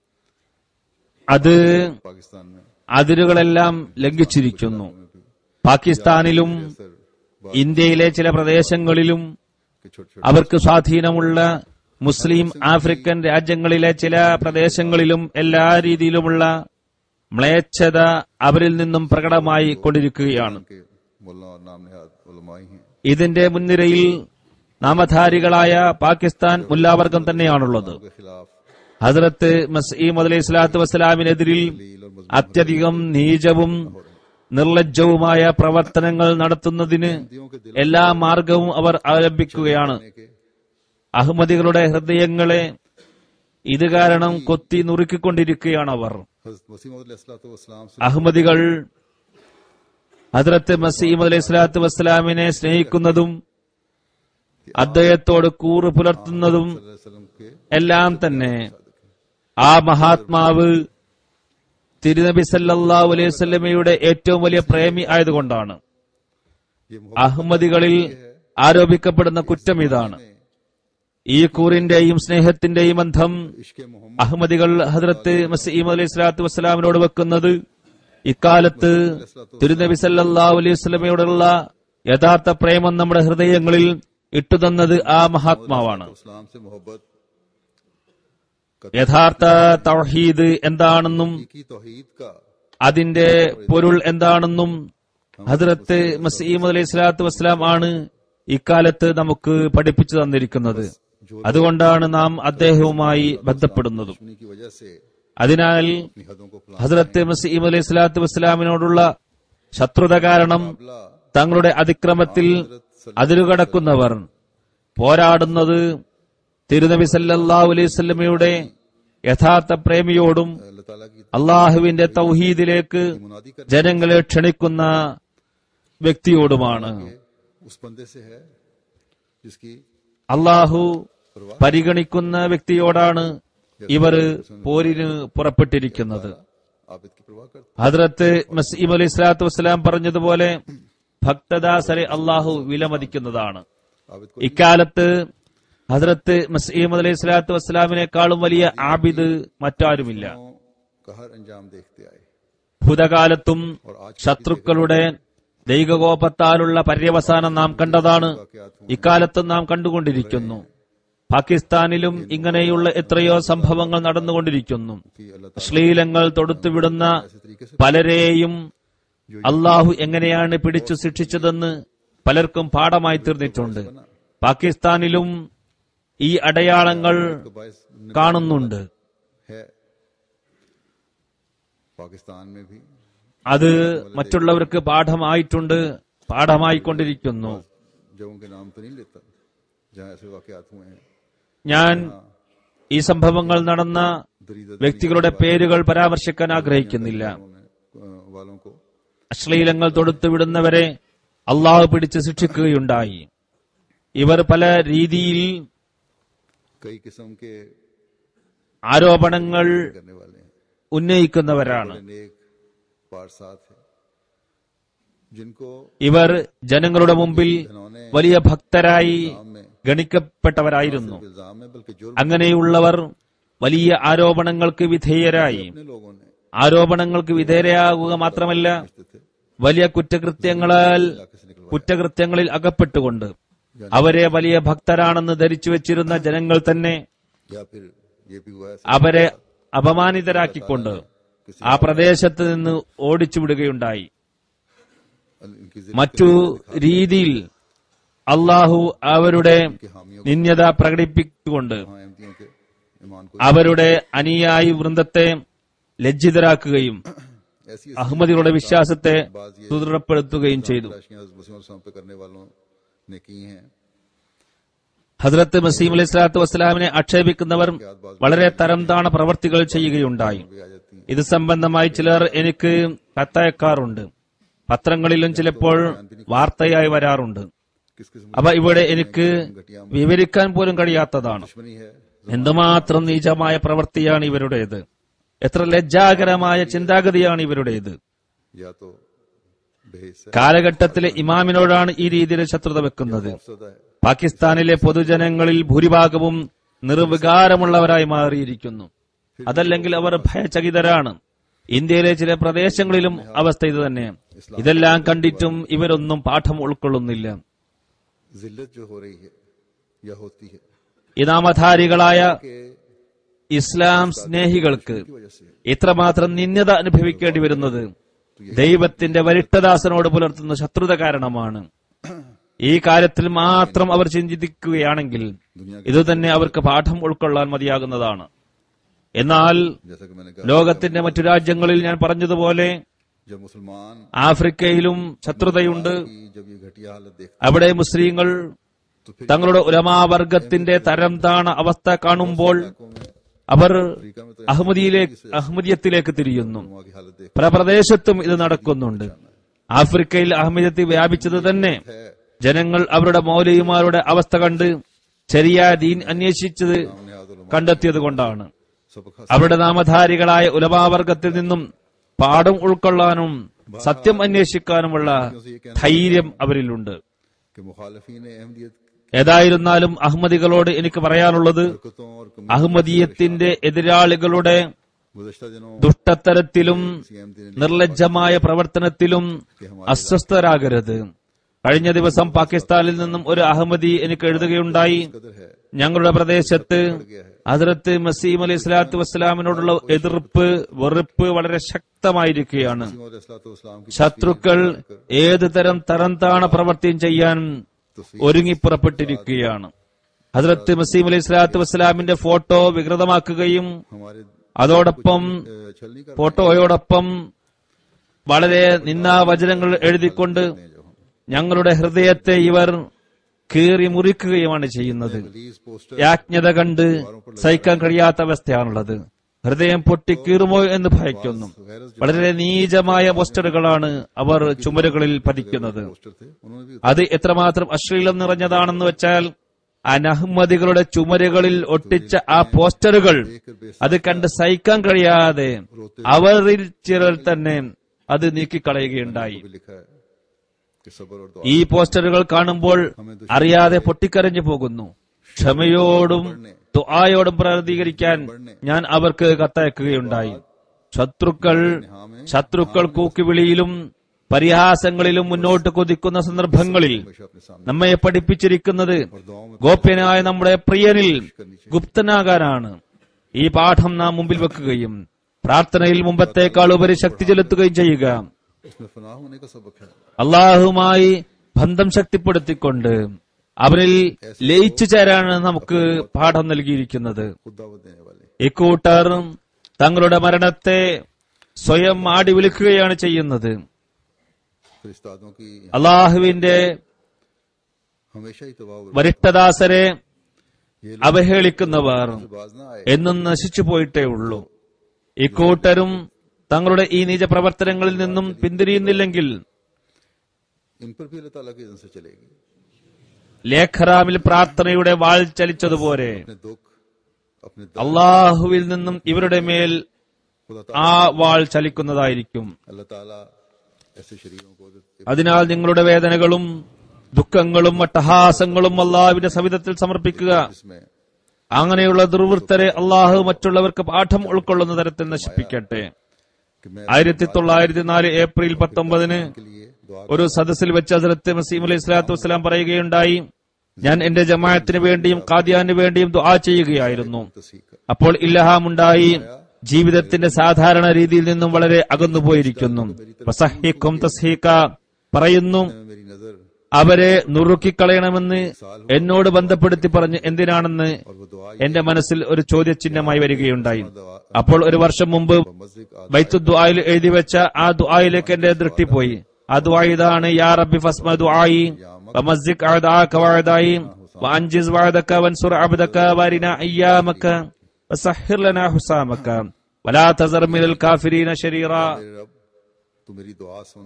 അത് पाकिस्तान में അതിരുകളെല്ലാം ലംഘിച്ചിരിക്കുന്നു പാകിസ്ഥാനിലും सर ഇന്ത്യയിലെ ചില പ്രദേശങ്ങളിലും के छोटे छोटे അവർക്ക് സ്വാധീനമുള്ള മുസ്ലിം ആഫ്രിക്കൻ രാജ്യങ്ങളിലെ ചില പ്രദേശങ്ങളിലും എല്ലാ രീതിയിലുമുള്ള മ്ലേച്ഛത അവരിൽ നിന്നും പ്രകടമായി കൊണ്ടിരിക്കുകയാണ് के मुल्ला और नाम निहाद उलमाई हैं ഇതിന്റെ മുൻനിരയിൽ നാമധാരികളായ പാകിസ്ഥാൻ മുല്ലാവർഗം തന്നെയാണുള്ളത് के खिलाफ ഹസ്രത്ത് മസീം അലൈഹി സ്വലാത്തു വസ്സലാമിനെതിരിൽ അത്യധികം നീചവും നിർലജ്ജവുമായ പ്രവർത്തനങ്ങൾ നടത്തുന്നതിന് എല്ലാ മാർഗവും അവർ അവലംബിക്കുകയാണ് के അഹമ്മദികളുടെ ഹൃദയങ്ങളെ ഇത് കാരണം കൊത്തി നുറുക്കിക്കൊണ്ടിരിക്കുകയാണ് അവർ हजरत वसीम वसलाम से അഹമ്മദികൾ ഹദ്രത്ത് മസീം അലൈഹി സ്വലാത്തു വസ്സലാമിനെ സ്നേഹിക്കുന്നതും അദ്ദേഹത്തോട് കൂറ് പുലർത്തുന്നതും वसल्लम के എല്ലാം തന്നെ ആ മഹാത്മാവ് തിരുനബി സല്ലല്ലാഹു അലൈഹി വസല്ലമയുടെ ഏറ്റവും വലിയ പ്രേമി ആയതുകൊണ്ടാണ് ये അഹമ്മദികളിൽ ആരോപിക്കപ്പെടുന്ന കുറ്റം ഇതാണ് ഈ കൂറിന്റെയും സ്നേഹത്തിന്റെയും ബന്ധം इश्क मोहम्मद അഹമ്മദികൾ ഹദ്രത്ത് മസീം അലൈഹി സ്വലാത്തു വസ്സലാമിനോട് വെക്കുന്നത് ഇക്കാലത്ത് തിരുനബി സല്ലല്ലാഹു അലൈഹി വസല്ലമയോടുള്ള യഥാർത്ഥ പ്രേമം നമ്മുടെ ഹൃദയങ്ങളിൽ ഇട്ടുതന്നത് ആ മഹാത്മാവാണ് इस्लाम से मोहब्बत യഥാർത്ഥ തൗഹീദ് എന്താണെന്നും की तोहीद का അതിന്റെ പൊരുൾ എന്താണെന്നും ഹദ്രത്ത് മസീം അലൈഹി സ്വലാത്തു വസ്സലാം ആണ് ഇക്കാലത്ത് നമുക്ക് പഠിപ്പിച്ചു തന്നിരിക്കുന്നത് അതുകൊണ്ടാണ് നാം അദ്ദേഹവുമായി ബന്ധപ്പെടുന്നതും दुश्मनी की वजह से അതിനാൽ अपनी हदों को फुला ഹസ്രത്ത് മസീം അലൈഹി സ്വലാത്തു വസ്സലാമിനോടുള്ള ശത്രുത കാരണം തങ്ങളുടെ അതിക്രമത്തിൽ അതിരുകടക്കുന്നവർ പോരാടുന്നത് തിരുനബി സല്ലല്ലാഹു അലൈഹി വസല്ലമയുടെ യഥാർത്ഥ പ്രേമിയോടും अल्लाह ताला की അള്ളാഹുവിന്റെ തൗഹീദിലേക്ക് मुनादी कर ജനങ്ങളെ ക്ഷണിക്കുന്ന വ്യക്തിയോടുമാണ് उस बंदे से है जिसकी അള്ളാഹു പരിഗണിക്കുന്ന വ്യക്തിയോടാണ് ഇവർ പോരിന് പുറപ്പെട്ടിരിക്കുന്നത് आप इसकी परवाह करते ഹദ്രത്ത് മസീം അലൈഹി സ്വലാത്തു വസ്സലാം പറഞ്ഞതുപോലെ ഭക്തദാസരെ അള്ളാഹു വിലമതിക്കുന്നതാണ് आप इसको ഇക്കാലത്ത് ഹദ്രത്ത് മസീം അലൈഹി സ്വലാത്തു വസ്സലാമിനേക്കാളും വലിയ ആബിദ് മറ്റാരുമില്ല का हर अंजाम देखते आए ഭൂതകാലത്തും ശത്രുക്കളുടെ ദൈവകോപത്താലുള്ള പര്യവസാനം നാം കണ്ടതാണ് ഇക്കാലത്തും നാം കണ്ടുകൊണ്ടിരിക്കുന്നു പാകിസ്ഥാനിലും ഇങ്ങനെയുള്ള എത്രയോ സംഭവങ്ങൾ നടന്നുകൊണ്ടിരിക്കുന്നു कि अल्लाह അശ്ലീലങ്ങൾ തൊടുത്തുവിടുന്ന ऐसे तरीके से പലരെയും അള്ളാഹു എങ്ങനെയാണ് പിടിച്ചു ശിക്ഷിച്ചതെന്ന് പലർക്കും പാഠമായി തീർന്നിട്ടുണ്ട് പാകിസ്ഥാനിലും ഈ അടയാളങ്ങൾ तो बायस കാണുന്നുണ്ട് है पाकिस्तान में भी അത് മറ്റുള്ളവർക്ക് പാഠമായിട്ടുണ്ട് പാഠമായിക്കൊണ്ടിരിക്കുന്നു जगहों के नाम तो नहीं लेता जहाँ ऐसे वाकयात हुए हैं ഞാൻ ഈ സംഭവങ്ങൾ നടന്ന दरीदा വ്യക്തികളുടെ പേരുകൾ പരാമർശിക്കാൻ ആഗ്രഹിക്കുന്നില്ല वालों को അശ്ലീലങ്ങൾ തൊടുത്തുവിടുന്നവരെ അള്ളാഹു പിടിച്ച് ശിക്ഷിക്കുകയുണ്ടായി ഇവർ പല രീതിയിൽ कई किस्म के ആരോപണങ്ങൾ करने वाले हैं ഉന്നയിക്കുന്നവരാണ് बड़े नेक पारसात हैं जिनको ഇവർ ജനങ്ങളുടെ മുമ്പിൽ വലിയ ഭക്തരായി ഗണിക്കപ്പെട്ടവരായിരുന്നു इल्जाम है बल्कि जुर्म അങ്ങനെയുള്ളവർ വലിയ ആരോപണങ്ങൾക്ക് വിധേയരായി अपने लोगों ने ആരോപണങ്ങൾക്ക് വിധേയരാകുക മാത്രമല്ല थे വലിയ കുറ്റകൃത്യങ്ങളാൽ കുറ്റകൃത്യങ്ങളിൽ അകപ്പെട്ടുകൊണ്ട് അവരെ വലിയ ഭക്തരാണെന്ന് ധരിച്ചു വെച്ചിരുന്ന ജനങ്ങൾ തന്നെ या फिर ये भी हुआ है അവരെ അപമാനിതരാക്കിക്കൊണ്ട് ആ പ്രദേശത്ത് നിന്ന് ഓടിച്ചുവിടുകയുണ്ടായി इनकी മറ്റു രീതിയിൽ അള്ളാഹു അവരുടെ നിന്യത പ്രകടിപ്പിച്ചുകൊണ്ട് अहमदियों के ईमान को അവരുടെ അനുയായി വൃന്ദത്തെ ലജ്ജിതരാക്കുകയും ऐसी അഹമ്മദികളുടെ വിശ്വാസത്തെ സുദൃഢപ്പെടുത്തുകയും ചെയ്തു तलाशियां मुस्लिम वसल्लम पे करने वालों ने की हैं ഹസ്രത്ത് മസീം അലൈഹി സ്വലാത്തു വസ്സലാമിനെ ആക്ഷേപിക്കുന്നവർ വളരെ തരം താണ പ്രവർത്തികൾ ചെയ്യുകയുണ്ടായി भी आ जाती हैं ഇത് സംബന്ധമായി ചിലർ എനിക്ക് കത്തയക്കാറുണ്ട് പത്രങ്ങളിലും ചിലപ്പോൾ വാർത്തയായി വരാറുണ്ട് किस किस्म അവ ഇവിടെ എനിക്ക് വിവരിക്കാൻ പോലും കഴിയാത്തതാണ് दुश्मनी है എന്തുമാത്രം നീചമായ പ്രവൃത്തിയാണ് ഇവരുടേത് എത്ര ലജ്ജാകരമായ ചിന്താഗതിയാണ് ഇവരുടേത് या तो बेहिस्सा കാലഘട്ടത്തിലെ ഇമാമിനോടാണ് ഈ രീതിയിൽ ശത്രുത വെക്കുന്നത് सदा है പാകിസ്ഥാനിലെ പൊതുജനങ്ങളിൽ ഭൂരിഭാഗവും നിർവികാരമുള്ളവരായി മാറിയിരിക്കുന്നു അതല്ലെങ്കിൽ അവർ ഭയചകിതരാണ് ഇന്ത്യയിലെ ചില പ്രദേശങ്ങളിലും അവസ്ഥ ഇത് തന്നെ ഇതെല്ലാം കണ്ടിട്ടും ഇവരൊന്നും പാഠം ഉൾക്കൊള്ളുന്നില്ല जिल्लत जो हो रही है या होती है ഈ നാമധാരികളായ कि ഇസ്ലാം സ്നേഹികൾക്ക് की वजह से ഇത്രമാത്രം നിന്ദത അനുഭവിക്കേണ്ടി വരുന്നത് ദൈവത്തിന്റെ വരിട്ടദാസനോട് പുലർത്തുന്ന ശത്രുത കാരണമാണ് ഈ കാര്യത്തിൽ മാത്രം അവർ ചിന്തിക്കുകയാണെങ്കിൽ ഇതുതന്നെ അവർക്ക് പാഠം ഉൾക്കൊള്ളാൻ മതിയാകുന്നതാണ് എന്നാൽ जैसा कि मैंने कहा ലോകത്തിന്റെ മറ്റു രാജ്യങ്ങളിൽ ഞാൻ പറഞ്ഞതുപോലെ जब मुसलमान ആഫ്രിക്കയിലും ശത്രുതയുണ്ട് की जब ये घटिया हालत देखते അവിടെ मुस्ലിങ്ങൾ तो फिर തങ്ങളുടെ ഉലമാവർഗത്തിന്റെ തരം താണ അവസ്ഥ കാണുമ്പോൾ इलाकों में അവർ अफ्रीका में तो അഹമ്മദിയിലേക്ക് अഹമ്മദിയത്തിലേക്ക് തിരിയുന്നു वहाँ की हालत देख പല പ്രദേശത്തും ഇത് നടക്കുന്നുണ്ട് ആഫ്രിക്കയിൽ അഹമ്മദിയത്ത് വ്യാപിച്ചത് തന്നെ है ജനങ്ങൾ അവരുടെ മൗലവിമാരുടെ അവസ്ഥ കണ്ട് ശരിയായ ദീൻ അന്വേഷിച്ചത് हमने आदुल കണ്ടെത്തിയത് കൊണ്ടാണ് सबक അവരുടെ നാമധാരികളായ ഉലമാവർഗത്തിൽ നിന്നും പാഠം ഉൾക്കൊള്ളാനും സത്യം അന്വേഷിക്കാനുമുള്ള ധൈര്യം അവരിലുണ്ട് के मुखालफीन अहमदियत ഏതായിരുന്നാലും അഹമ്മദികളോട് എനിക്ക് പറയാനുള്ളത് हरकतों और कमी അഹമ്മദീയത്തിന്റെ എതിരാളികളുടെ गुजश्ता दिनों ദുഷ്ടത്തരത്തിലും किसी अहमदी ने നിർലജ്ജമായ പ്രവർത്തനത്തിലും അസ്വസ്ഥരാകരുത് കഴിഞ്ഞ ദിവസം പാകിസ്ഥാനിൽ നിന്നും ഒരു അഹമ്മദി എനിക്ക് എഴുതുകയുണ്ടായി कदर है ഞങ്ങളുടെ പ്രദേശത്ത് ഹജറത്ത് മസീം അലി സ്വലാത്തു വസ്സലാമിനോടുള്ള എതിർപ്പ് വെറുപ്പ് വളരെ ശക്തമായിരിക്കുകയാണ് और इस्लाम की ശത്രുക്കൾ ഏത് തരം തരംതാണ പ്രവർത്തിയും ചെയ്യാൻ ഒരുങ്ങിപ്പുറപ്പെട്ടിരിക്കുകയാണ് ഹജറത്ത് മസീം അലി സ്വലാത്തു വസ്സലാമിന്റെ ഫോട്ടോ വികൃതമാക്കുകയും हमारे അതോടൊപ്പം अ, छल नहीं कर ഫോട്ടോയോടൊപ്പം വളരെ നിന്നാവചനങ്ങൾ എഴുതിക്കൊണ്ട് ഞങ്ങളുടെ ഹൃദയത്തെ ഇവർ കീറി മുറിക്കുകയുമാണ് ചെയ്യുന്നത് प्लीज पोस्टर യാജ്ഞത കണ്ട് സഹിക്കാൻ കഴിയാത്ത അവസ്ഥയാണുള്ളത് ഹൃദയം പൊട്ടിക്കീറുമോ എന്ന് ഭയക്കുന്നു വളരെ നീചമായ പോസ്റ്ററുകളാണ് അവർ ചുമരുകളിൽ പതിക്കുന്നത് पोस्टर थे उन्होंने भी അത് എത്രമാത്രം അശ്ലീലം നിറഞ്ഞതാണെന്ന് വെച്ചാൽ അനഹമ്മദികളുടെ ചുമരുകളിൽ ഒട്ടിച്ച ആ പോസ്റ്ററുകൾ അത് കണ്ട് സഹിക്കാൻ കഴിയാതെ അവരിൽ ചിലർ തന്നെ അത് നീക്കിക്കളയുകയുണ്ടായി भी लिखा है कि सबर और दुआ ഈ പോസ്റ്ററുകൾ കാണുമ്പോൾ അറിയാതെ പൊട്ടിക്കരഞ്ഞു പോകുന്നു ക്ഷമയോടും ദുആയോടും പ്രതികരിക്കാൻ ഞാൻ അവർക്ക് കത്തയക്കുകയുണ്ടായി ശത്രുക്കൾ ശത്രുക്കൾ കൂക്കിവിളിയിലും പരിഹാസങ്ങളിലും മുന്നോട്ട് കുതിക്കുന്ന സന്ദർഭങ്ങളിൽ हमेशा अपने सामने നമ്മെ പഠിപ്പിച്ചിരിക്കുന്നത് और दुआओं में ഗോപ്യനായ നമ്മുടെ പ്രിയനിൽ ഗുപ്തനാകാനാണ് ഈ പാഠം നാം മുമ്പിൽ വെക്കുകയും പ്രാർത്ഥനയിൽ മുമ്പത്തേക്കാൾ ഉപരി ശക്തി ചെലുത്തുകയും ചെയ്യുക इसमें फना होने का सबक है അള്ളാഹുമായി ബന്ധം ശക്തിപ്പെടുത്തിക്കൊണ്ട് അവനിൽ ലയിച്ചു ചേരാനാണ് നമുക്ക് പാഠം നൽകിയിരിക്കുന്നത് खुद दावत देने वाले ഇക്കൂട്ടർ തങ്ങളുടെ മരണത്തെ സ്വയം ആടി വിളിക്കുകയാണ് ചെയ്യുന്നത് फिर उस्तादों की അള്ളാഹുവിന്റെ हमेशा ही तबाह വരിഷ്ഠദാസരെ ये അവഹേളിക്കുന്നവർ बाज ना आए എന്നും നശിച്ചു പോയിട്ടേ ഉള്ളൂ ഇക്കൂട്ടരും തങ്ങളുടെ ഈ നീച പ്രവർത്തനങ്ങളിൽ നിന്നും പിന്തിരിയുന്നില്ലെങ്കിൽ इन पर भी अल्लाह ताला की इज़्ज़त से चलेगी ലേഖറാമിൽ പ്രാർത്ഥനയുടെ വാൾ ചലിച്ചതുപോലെ अपने दुख अपने दर्द അള്ളാഹുവിൽ നിന്നും ഇവരുടെ മേൽ खुदा ആ വാൾ ചലിക്കുന്നതായിരിക്കും अल्लाह ताला ऐसे शरीरों को അതിനാൽ നിങ്ങളുടെ വേദനകളും ദുഃഖങ്ങളും അട്ടഹാസങ്ങളും അള്ളാഹുവിന്റെ സവിധത്തിൽ സമർപ്പിക്കുക इसमें അങ്ങനെയുള്ള ദുർവൃത്തരെ അള്ളാഹു മറ്റുള്ളവർക്ക് പാഠം ഉൾക്കൊള്ളുന്ന തരത്തിൽ നശിപ്പിക്കട്ടെ कि मैं ആയിരത്തി തൊള്ളായിരത്തി നാല് ഏപ്രിൽ പത്തൊമ്പതിന് के लिए दुआ ഒരു സദസ്സിൽ വെച്ച് ഹസരത്ത് മസീം അലൈഹി സ്വലാത്തു വസ്സലാം പറയുകയുണ്ടായി ഞാൻ എന്റെ ജമാഅത്തിന് വേണ്ടിയും ഖാദിയാന് വേണ്ടിയും ദുആ ചെയ്യുകയായിരുന്നു तसीक അപ്പോൾ ഇല്ലഹാമുണ്ടായി ജീവിതത്തിന്റെ സാധാരണ രീതിയിൽ നിന്നും വളരെ അകന്നുപോയിരിക്കുന്നു ഫസഹിക്കും തസ്ഹീക പറയുന്നു मेरी नजर അവരെ നുറുക്കിക്കളയണമെന്ന് എന്നോട് ബന്ധപ്പെടുത്തി പറഞ്ഞ് എന്തിനാണെന്ന് और वो दुआ എന്റെ മനസ്സിൽ ഒരു ചോദ്യചിഹ്നമായി വരികയുണ്ടായി അപ്പോൾ ഒരു വർഷം മുമ്പ് मस्जिद आद- ബൈത്തു ദുആയിൽ എഴുതി വെച്ച ആ ദുആയിലേക്ക് എന്റെ ദൃഷ്ടി പോയി ആ ദുആ ഇതാണ് യാ റബ്ബി ഫസ്മ ദുആയി വമസ്സിക് അഅദാക വഅദായി വഅൻജിസ് വഅദക വൻസുർ അബ്ദക വരിന അയ്യാമക വസഹ്ഹിർ ലനാ ഹുസാമക വലാ തസർ മിനൽ കാഫിരീന ശരീറാ मेरे रब तू मेरी दुआ सुन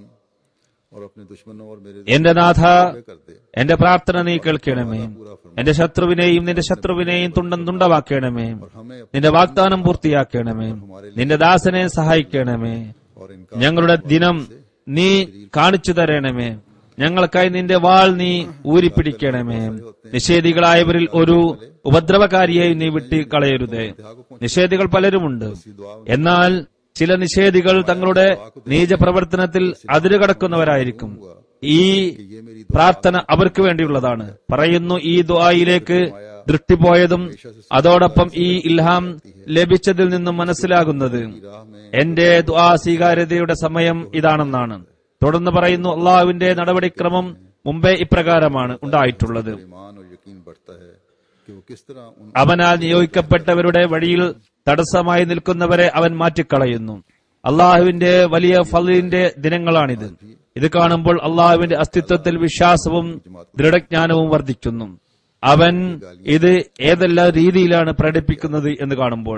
और अपने दुश्मनों और मेरे എന്റെ നാഥ दुश्मनों कर दे എന്റെ പ്രാർത്ഥന നീ കേൾക്കണമേ എന്റെ ശത്രുവിനെയും നിന്റെ ശത്രുവിനെയും തുണ്ടം തുണ്ടമാക്കണമേ और हमें अपने നിന്റെ വാഗ്ദാനം പൂർത്തിയാക്കണമേ നിന്റെ ദാസനെ സഹായിക്കണമേ और इनका ഞങ്ങളുടെ ദിനം നീ കാണിച്ചു തരണമേ ഞങ്ങൾക്കായി നിന്റെ വാൾ നീ ഊരിപ്പിടിക്കണമേ നിഷേധികളായവരിൽ ഒരു ഉപദ്രവകാരിയെയും നീ വിട്ടി കളയരുതേ നിഷേധികൾ പലരുമുണ്ട് എന്നാൽ ചില നിഷേധികൾ തങ്ങളുടെ നീചപ്രവർത്തനത്തിൽ അതിരുകടക്കുന്നവരായിരിക്കും ഈ പ്രാർത്ഥന അവർക്ക് വേണ്ടിയുള്ളതാണ് പറയുന്നു ഈ ദുആയിലേക്ക് ദൃഷ്ടി പോയതും അതോടൊപ്പം ഈ ഇൽഹാം ലഭിച്ചതിൽ നിന്നും മനസ്സിലാകുന്നത് എന്റെ ദുആ സ്വീകാര്യതയുടെ സമയം ഇതാണെന്നാണ് തുടർന്ന് പറയുന്നു അള്ളാഹുവിന്റെ നടപടിക്രമം മുമ്പേ ഇപ്രകാരമാണ് ഉണ്ടായിട്ടുള്ളത് ईमान और यकीन बढ़ता है कि वो किस तरह उन അവനാൽ നിയോഗിക്കപ്പെട്ടവരുടെ വഴിയിൽ തടസ്സമായി നിൽക്കുന്നവരെ അവൻ മാറ്റിക്കളയുന്നു അള്ളാഹുവിന്റെ വലിയ ഫലിന്റെ ദിനങ്ങളാണിത് ഇത് കാണുമ്പോൾ അള്ളാഹുവിന്റെ അസ്തിത്വത്തിൽ വിശ്വാസവും ദൃഢജ്ഞാനവും വർദ്ധിക്കുന്നു അവൻ ഇത് ഏതെല്ലാം രീതിയിലാണ് പ്രകടിപ്പിക്കുന്നത് എന്ന് കാണുമ്പോൾ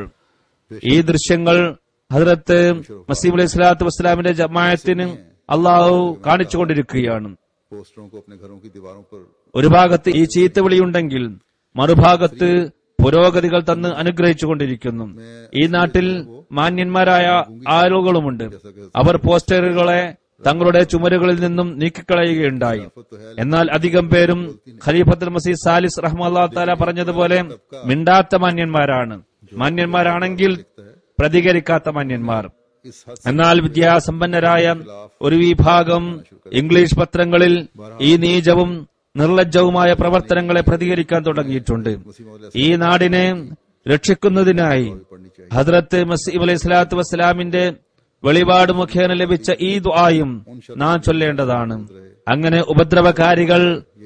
ഈ ദൃശ്യങ്ങൾ ഹജറത്ത് മസീം അലൈഹി സ്വലാത്തു വസ്സലാമിന്റെ ജമായത്തിന് അള്ളാഹു കാണിച്ചുകൊണ്ടിരിക്കുകയാണ് पोस्टरों को अपने घरों की दीवारों पर ഒരു ഭാഗത്ത് ഈ ചീത്തവിളിയുണ്ടെങ്കിൽ മറുഭാഗത്ത് പുരോഗതികൾ തന്ന് അനുഗ്രഹിച്ചുകൊണ്ടിരിക്കുന്നു ഈ നാട്ടിൽ മാന്യന്മാരായ ആളുകളുമുണ്ട് അവർ പോസ്റ്ററുകളെ തങ്ങളുടെ ചുമരുകളിൽ നിന്നും നീക്കിക്കളയുകയുണ്ടായി എന്നാൽ അധികം പേരും ഖലീഫത്തുൽ മസീദ് സാലിസ് റഹ്മല്ലാ താല പറഞ്ഞതുപോലെ മിണ്ടാത്ത മാന്യന്മാരാണ് മാന്യന്മാരാണെങ്കിൽ പ്രതികരിക്കാത്ത മാന്യന്മാർ इस हद എന്നാൽ വിദ്യാസമ്പന്നരായ ഒരു വിഭാഗം ഇംഗ്ലീഷ് പത്രങ്ങളിൽ ഈ നീചവും നിർലജ്ജവുമായ പ്രവർത്തനങ്ങളെ പ്രതികരിക്കാൻ തുടങ്ങിയിട്ടുണ്ട് ഈ നാടിനെ രക്ഷിക്കുന്നതിനായി ഹദ്രത്ത് മസീം അലൈഹി സ്വലാത്തു വസ്സലാമിന്റെ വെളിപാട് മുഖേന ലഭിച്ച ഈ ദുആയും നാം ചൊല്ലേണ്ടതാണ് അങ്ങനെ ഉപദ്രവകാരികൾ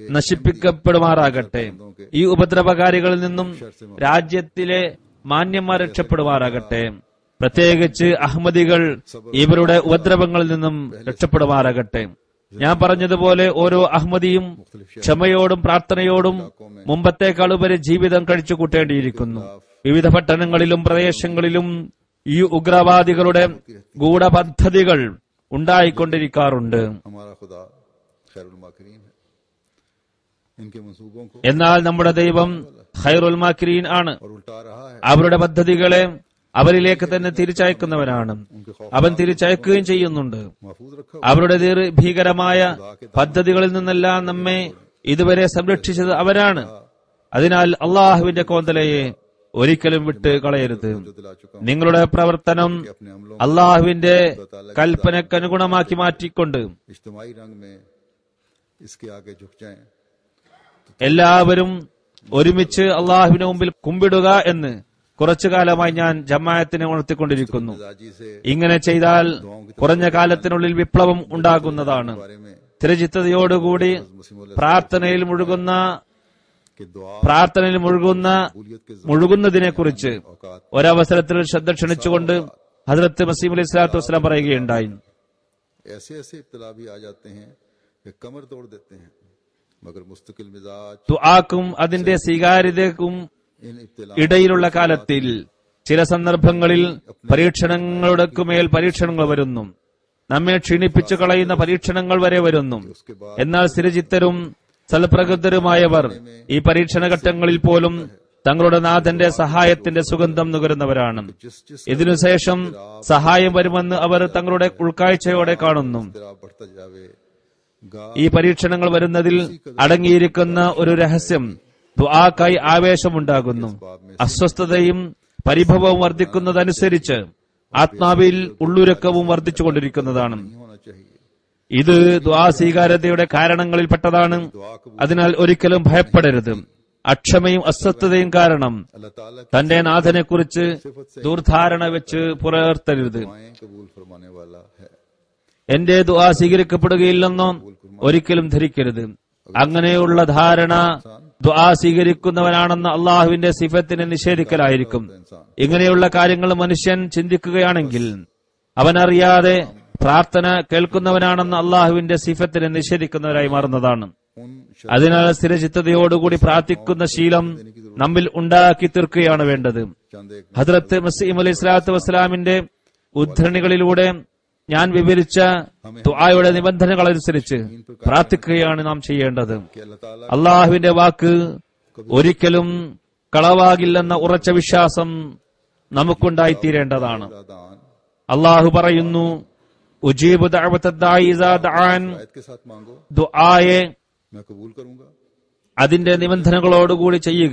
നശിപ്പിക്കപ്പെടുമാറാകട്ടെ ഈ ഉപദ്രവകാരികളിൽ നിന്നും രാജ്യത്തിലെ മാന്യന്മാർ രക്ഷപ്പെടുമാറാകട്ടെ പ്രത്യേകിച്ച് അഹമ്മദികൾ ഇവരുടെ ഉപദ്രവങ്ങളിൽ നിന്നും രക്ഷപ്പെടുമാറാകട്ടെ ഞാൻ പറഞ്ഞതുപോലെ ഓരോ അഹമ്മദിയും ക്ഷമയോടും പ്രാർത്ഥനയോടും മുമ്പത്തേക്കാൾ ഉപരി ജീവിതം കഴിച്ചു കൂട്ടേണ്ടിയിരിക്കുന്നു വിവിധ പട്ടണങ്ങളിലും പ്രദേശങ്ങളിലും ഈ ഉഗ്രവാദികളുടെ ഗൂഢപദ്ധതികൾ ഉണ്ടായിക്കൊണ്ടിരിക്കാറുണ്ട് हमारा खुदा खैरुल माकरीन है इनके मंसूबों को എന്നാൽ നമ്മുടെ ദൈവം ഖൈറുൽ മാക്കിരീൻ ആണ് और उल्टा रहा है അവരുടെ പദ്ധതികളെ അവരിലേക്ക് തന്നെ തിരിച്ചയക്കുന്നവനാണ് അവൻ തിരിച്ചയക്കുകയും ചെയ്യുന്നുണ്ട് महफूज रखा അവരുടെ ദീർ- ഭീകരമായ പദ്ധതികളിൽ നിന്നെല്ലാം നമ്മെ ഇതുവരെ സംരക്ഷിച്ചത് അവരാണ് അതിനാൽ അള്ളാഹുവിന്റെ കോന്തലയെ ഒരിക്കലും വിട്ട് കളയരുത് जो दिला चुका हूं നിങ്ങളുടെ പ്രവർത്തനം कि अपने अमलों അള്ളാഹുവിന്റെ കൽപ്പനക്കനുഗുണമാക്കി മാറ്റിക്കൊണ്ട് इज्तमाही रंग में इसके आगे झुक जाएं എല്ലാവരും ഒരുമിച്ച് അള്ളാഹുവിന് മുമ്പിൽ കുമ്പിടുക എന്ന് കുറച്ചു കാലമായി ഞാൻ ജമായത്തിനെ ഉണർത്തിക്കൊണ്ടിരിക്കുന്നു मिजाजी से ഇങ്ങനെ ചെയ്താൽ കുറഞ്ഞ കാലത്തിനുള്ളിൽ വിപ്ലവം ഉണ്ടാകുന്നതാണ് बारे में സ്ഥിരചിത്തതയോടുകൂടി പ്രാർത്ഥനയിൽ മുഴുകുന്ന कि दुआ പ്രാർത്ഥനയിൽ മുഴുകുന്ന कबूलियत के മുഴുകുന്നതിനെ കുറിച്ച് औकात ഒരവസരത്തിൽ ശ്രദ്ധ ക്ഷണിച്ചുകൊണ്ട് ഹജറത്ത് മസീം അലൈഹി സ്വലാത്തു വസ്സലാം പറയുകയുണ്ടായി ऐसे ऐसे इब्तला भी आ जाते हैं कि कमर तोड़ देते हैं मगर मुस्तकिल मिजाज ദുആക്കും അതിന്റെ സ്വീകാര്യതയ്ക്കും इन इब्तला ഇടയിലുള്ള കാലത്തിൽ ചില സന്ദർഭങ്ങളിൽ പരീക്ഷണങ്ങളുടെ മേൽ പരീക്ഷണങ്ങൾ വരുന്നു നമ്മെ ക്ഷീണിപ്പിച്ചു കളയുന്ന പരീക്ഷണങ്ങൾ വരെ വരുന്നു उसके बाद എന്നാൽ സ്ഥിരചിത്തരും സൽപ്രകൃതരുമായവർ ഈ പരീക്ഷണ ഘട്ടങ്ങളിൽ പോലും തങ്ങളുടെ നാഥന്റെ സഹായത്തിന്റെ സുഗന്ധം നുകരുന്നവരാണ് जिस जिस ഇതിനുശേഷം സഹായം വരുമെന്ന് അവർ തങ്ങളുടെ ഉൾക്കാഴ്ചയോടെ കാണുന്നു तरह बढ़ता जावे गा ഈ പരീക്ഷണങ്ങൾ വരുന്നതിൽ അടങ്ങിയിരിക്കുന്ന ഒരു രഹസ്യം ദുആക്കായി ആവേശമുണ്ടാകുന്നു അസ്വസ്ഥതയും പരിഭവവും വർദ്ധിക്കുന്നതനുസരിച്ച് ആത്മാവിൽ ഉള്ളുരക്കവും വർദ്ധിച്ചുകൊണ്ടിരിക്കുന്നതാണ് नहीं होना चाहिए ഇത് ദ്വാ സ്വീകാര്യതയുടെ കാരണങ്ങളിൽപ്പെട്ടതാണ് അതിനാൽ ഒരിക്കലും ഭയപ്പെടരുത് അക്ഷമയും അസ്വസ്ഥതയും കാരണം अल्लाह ताला की തന്റെ നാഥനെക്കുറിച്ച് ദുർധാരണ വെച്ച് പുലർത്തരുത് दुआएं कबूल फरमाने वाला है എന്റെ ദുആ സ്വീകരിക്കപ്പെടുകയില്ലെന്നോ ഒരിക്കലും ധരിക്കരുത് അങ്ങനെയുള്ള ധാരണ ദ്വാ സ്വീകരിക്കുന്നവനാണെന്ന അള്ളാഹുവിന്റെ സിഫത്തിനെ നിഷേധിക്കലായിരിക്കും ഇങ്ങനെയുള്ള കാര്യങ്ങൾ മനുഷ്യൻ ചിന്തിക്കുകയാണെങ്കിൽ അവനറിയാതെ പ്രാർത്ഥന കേൾക്കുന്നവനാണെന്ന അള്ളാഹുവിന്റെ സിഫത്തിനെ നിഷേധിക്കുന്നവരായി മാറുന്നതാണ് उन അതിനാൽ സ്ഥിരചിത്തതയോടുകൂടി പ്രാർത്ഥിക്കുന്ന ശീലം നമ്മിൽ ഉണ്ടാക്കി തീർക്കുകയാണ് വേണ്ടത് चंद एक ഹദ്രത്ത് മസീം അലൈഹി സ്വലാത്തു വസ്സലാമിന്റെ ഉദ്ധരണികളിലൂടെ ഞാൻ വിവരിച്ച ദുആയുടെ നിബന്ധനകൾ അനുസരിച്ച് പ്രാർത്ഥിക്കുകയാണ് നാം ചെയ്യേണ്ടത് कि अल्लाह ताला അള്ളാഹുവിന്റെ വാക്ക് ഒരിക്കലും കളവാകില്ലെന്ന ഉറച്ച വിശ്വാസം നമുക്കുണ്ടായിത്തീരേണ്ടതാണ് का दान അള്ളാഹു പറയുന്നു ഉജീബ് ദഅവത്ത ദാഇ ഇസാ ദഅാൻ आयत के साथ मांगो ദുആയെ मैं कबूल करूंगा അതിന്റെ നിബന്ധനകളോടുകൂടി ചെയ്യുക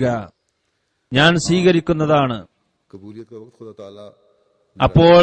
ഞാൻ സ്വീകരിക്കുന്നതാണ് कबूलियत का वक्त खुदा ताला അപ്പോൾ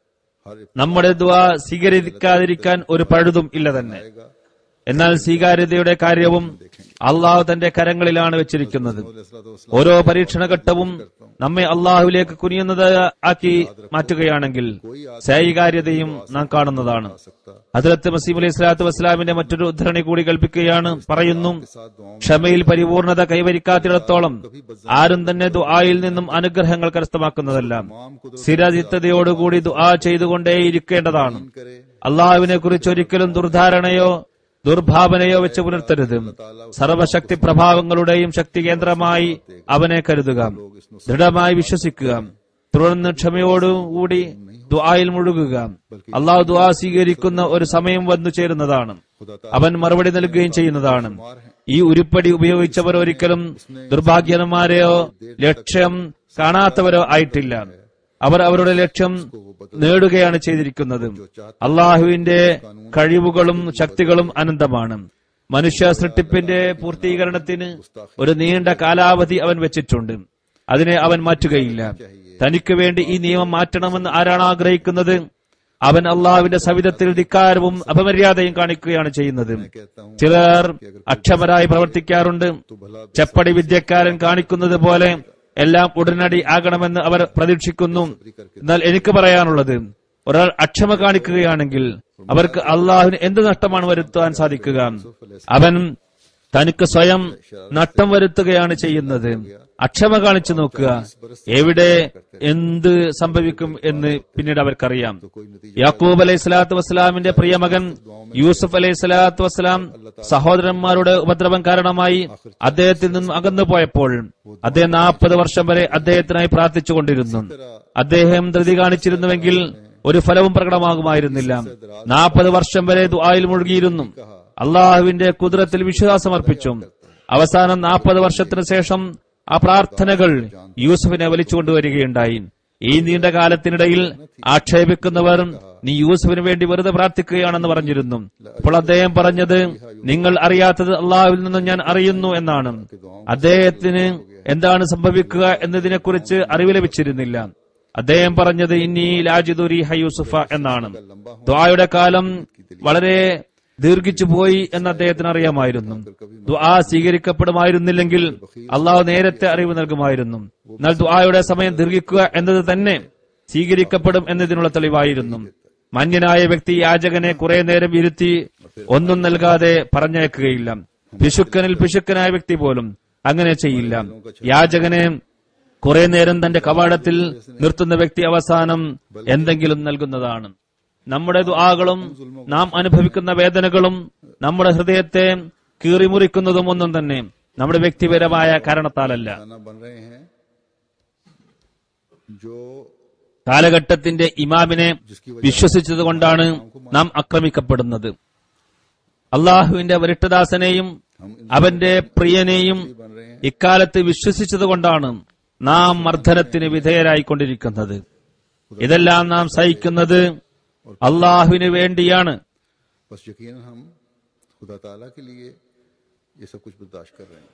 हर നമ്മുടെ ദ്വാ സ്വീകരിക്കാതിരിക്കാൻ ഒരു പഴുതും ഇല്ല തന്നെ आएगा എന്നാൽ സ്വീകാര്യതയുടെ കാര്യവും അള്ളാഹു തന്റെ കരങ്ങളിലാണ് വെച്ചിരിക്കുന്നത് अलैहिस्सलाम ഓരോ പരീക്ഷണഘട്ടവും നമ്മെ അള്ളാഹുവിലേക്ക് കുനിയുന്നത് ആക്കി മാറ്റുകയാണെങ്കിൽ സ്വീകാര്യതയും നാം കാണുന്നതാണ് सकता ഹദ്രത്ത് മസീം അലൈഹി സ്വലാത്തു വസ്സലാമിന്റെ മറ്റൊരു ഉദ്ധരണി കൂടി കൽപ്പിക്കുകയാണ് പറയുന്നു साथ दुआओं ക്ഷമയിൽ പരിപൂർണത കൈവരിക്കാത്തിടത്തോളം ആരും തന്നെ ദുആയിൽ നിന്നും അനുഗ്രഹങ്ങൾ കരസ്ഥമാക്കുന്നതല്ല तमाम कुदरत സ്ഥിരചിത്തതയോടുകൂടി ദുആ ചെയ്തുകൊണ്ടേയിരിക്കേണ്ടതാണ് करे അള്ളാഹുവിനെ കുറിച്ച് ഒരിക്കലും ദുർധാരണയോ ദുർഭാവനയോ വെച്ച് പുലർത്തരുത് സർവശക്തി പ്രഭാവങ്ങളുടെയും ശക്തി കേന്ദ്രമായി അവനെ കരുതുക ദൃഢമായി വിശ്വസിക്കുക തുടർന്ന് ക്ഷമയോടുകൂടി ദുആയിൽ മുഴുകുക അള്ളാഹു ദുആ സ്വീകരിക്കുന്ന ഒരു സമയം വന്നു ചേരുന്നതാണ് खुदा അവൻ മറുപടി നൽകുകയും ചെയ്യുന്നതാണ് ഈ ഉരുപ്പടി ഉപയോഗിച്ചവർ ഒരിക്കലും ദുർഭാഗ്യന്മാരെയോ ലക്ഷ്യം കാണാത്തവരോ ആയിട്ടില്ല അവർ അവരുടെ ലക്ഷ്യം നേടുകയാണ് ചെയ്തിരിക്കുന്നത് അള്ളാഹുവിന്റെ കഴിവുകളും ശക്തികളും അനന്തമാണ് മനുഷ്യ സൃഷ്ടിപ്പിന്റെ പൂർത്തീകരണത്തിന് ഒരു നീണ്ട കാലാവധി അവൻ വെച്ചിട്ടുണ്ട് അതിനെ അവൻ മാറ്റുകയില്ല തനിക്ക് വേണ്ടി ഈ നിയമം മാറ്റണമെന്ന് ആരാണ് ആഗ്രഹിക്കുന്നത് അവൻ അള്ളാഹുവിന്റെ സവിധത്തിൽ ധിക്കാരവും അപമര്യാദയും കാണിക്കുകയാണ് ചെയ്യുന്നത് कहता हूँ ചിലർ അക്ഷമരായി പ്രവർത്തിക്കാറുണ്ട് ചെപ്പടി വിദ്യക്കാരൻ കാണിക്കുന്നത് പോലെ എല്ലാം ഉടനടി ആകണമെന്ന് അവർ പ്രതീക്ഷിക്കുന്നു എന്നാൽ എനിക്ക് പറയാനുള്ളത് ഒരാൾ അക്ഷമ കാണിക്കുകയാണെങ്കിൽ അവർക്ക് അള്ളാഹുവിന് എന്ത് നഷ്ടമാണ് വരുത്താൻ സാധിക്കുക അവൻ തനിക്ക് സ്വയം നഷ്ടം വരുത്തുകയാണ് ചെയ്യുന്നത് അക്ഷമ കാണിച്ചു നോക്കുക എവിടെ എന്ത് സംഭവിക്കും എന്ന് പിന്നീട് അവർക്കറിയാം യാക്കൂബ് അലൈഹി സ്വലാത്തു വസ്സലാമിന്റെ പ്രിയമകൻ യൂസുഫ് അലൈഹി സ്വലാത്തു വസ്സലാം സഹോദരന്മാരുടെ ഉപദ്രവം കാരണമായി അദ്ദേഹത്തിൽ നിന്നും അകന്നു പോയപ്പോൾ അദ്ദേഹം നാൽപ്പത് വർഷം വരെ അദ്ദേഹത്തിനായി പ്രാർത്ഥിച്ചുകൊണ്ടിരുന്നു അദ്ദേഹം ധൃതി കാണിച്ചിരുന്നുവെങ്കിൽ ഒരു ഫലവും പ്രകടമാകുമായിരുന്നില്ല നാൽപ്പത് വർഷം വരെ ദുആയിൽ മുഴുകിയിരുന്നു അള്ളാഹുവിന്റെ കുതിരത്തിൽ വിശ്വാസമർപ്പിച്ചു അവസാനം നാൽപ്പത് വർഷത്തിന് ശേഷം ആ പ്രാർത്ഥനകൾ യൂസുഫിനെ വലിച്ചുകൊണ്ടുവരികയുണ്ടായി ഈ നീണ്ട കാലത്തിനിടയിൽ ആക്ഷേപിക്കുന്നവർ നീ യൂസുഫിന് വേണ്ടി വെറുതെ പ്രാർത്ഥിക്കുകയാണെന്ന് പറഞ്ഞിരുന്നു അപ്പോൾ അദ്ദേഹം പറഞ്ഞത് നിങ്ങൾ അറിയാത്തത് അള്ളാഹുവിൽ നിന്നും ഞാൻ അറിയുന്നു എന്നാണ് അദ്ദേഹത്തിന് എന്താണ് സംഭവിക്കുക എന്നതിനെക്കുറിച്ച് അറിവ് ലഭിച്ചിരുന്നില്ല അദ്ദേഹം പറഞ്ഞത് ഇന്നീ ലാജിദുരി ഹയൂസുഫ എന്നാണ് ദ്വായുടെ കാലം വളരെ ദീർഘിച്ചു പോയി എന്ന് അദ്ദേഹത്തിന് അറിയാമായിരുന്നു ദ്വാ സ്വീകരിക്കപ്പെടുമായിരുന്നില്ലെങ്കിൽ അള്ളാഹു നേരത്തെ അറിവ് നൽകുമായിരുന്നു എന്നാൽ ദ്വായുടെ സമയം ദീർഘിക്കുക എന്നത് തന്നെ സ്വീകരിക്കപ്പെടും എന്നതിനുള്ള തെളിവായിരുന്നു മന്യനായ വ്യക്തി യാചകനെ കുറെ നേരം ഇരുത്തി ഒന്നും നൽകാതെ പറഞ്ഞയക്കുകയില്ല പിശുക്കനിൽ പിശുക്കനായ വ്യക്തി പോലും അങ്ങനെ ചെയ്യില്ല യാചകനെ കുറെ നേരം തന്റെ കവാടത്തിൽ നിർത്തുന്ന വ്യക്തി അവസാനം എന്തെങ്കിലും നൽകുന്നതാണ് നമ്മുടെ ദുആകളും നാം അനുഭവിക്കുന്ന വേദനകളും നമ്മുടെ ഹൃദയത്തെ കീറിമുറിക്കുന്നതും ഒന്നും തന്നെ നമ്മുടെ വ്യക്തിപരമായ കാരണത്താലല്ല खाना बन रहे हैं जो കാലഘട്ടത്തിന്റെ ഇമാമിനെ വിശ്വസിച്ചതുകൊണ്ടാണ് നാം ആക്രമിക്കപ്പെടുന്നത് അള്ളാഹുവിന്റെ വരിട്ടദാസനെയും അവന്റെ പ്രിയനെയും बन रहे हैं ഇക്കാലത്ത് വിശ്വസിച്ചതുകൊണ്ടാണ് നാം മർദ്ദനത്തിന് വിധേയരായിക്കൊണ്ടിരിക്കുന്നത് ഇതെല്ലാം നാം സഹിക്കുന്നത് അള്ളാഹുവിന് വേണ്ടിയാണ് बस यकीन हम खुदा ताला के लिए ये सब कुछ बर्दाश्त कर रहे हैं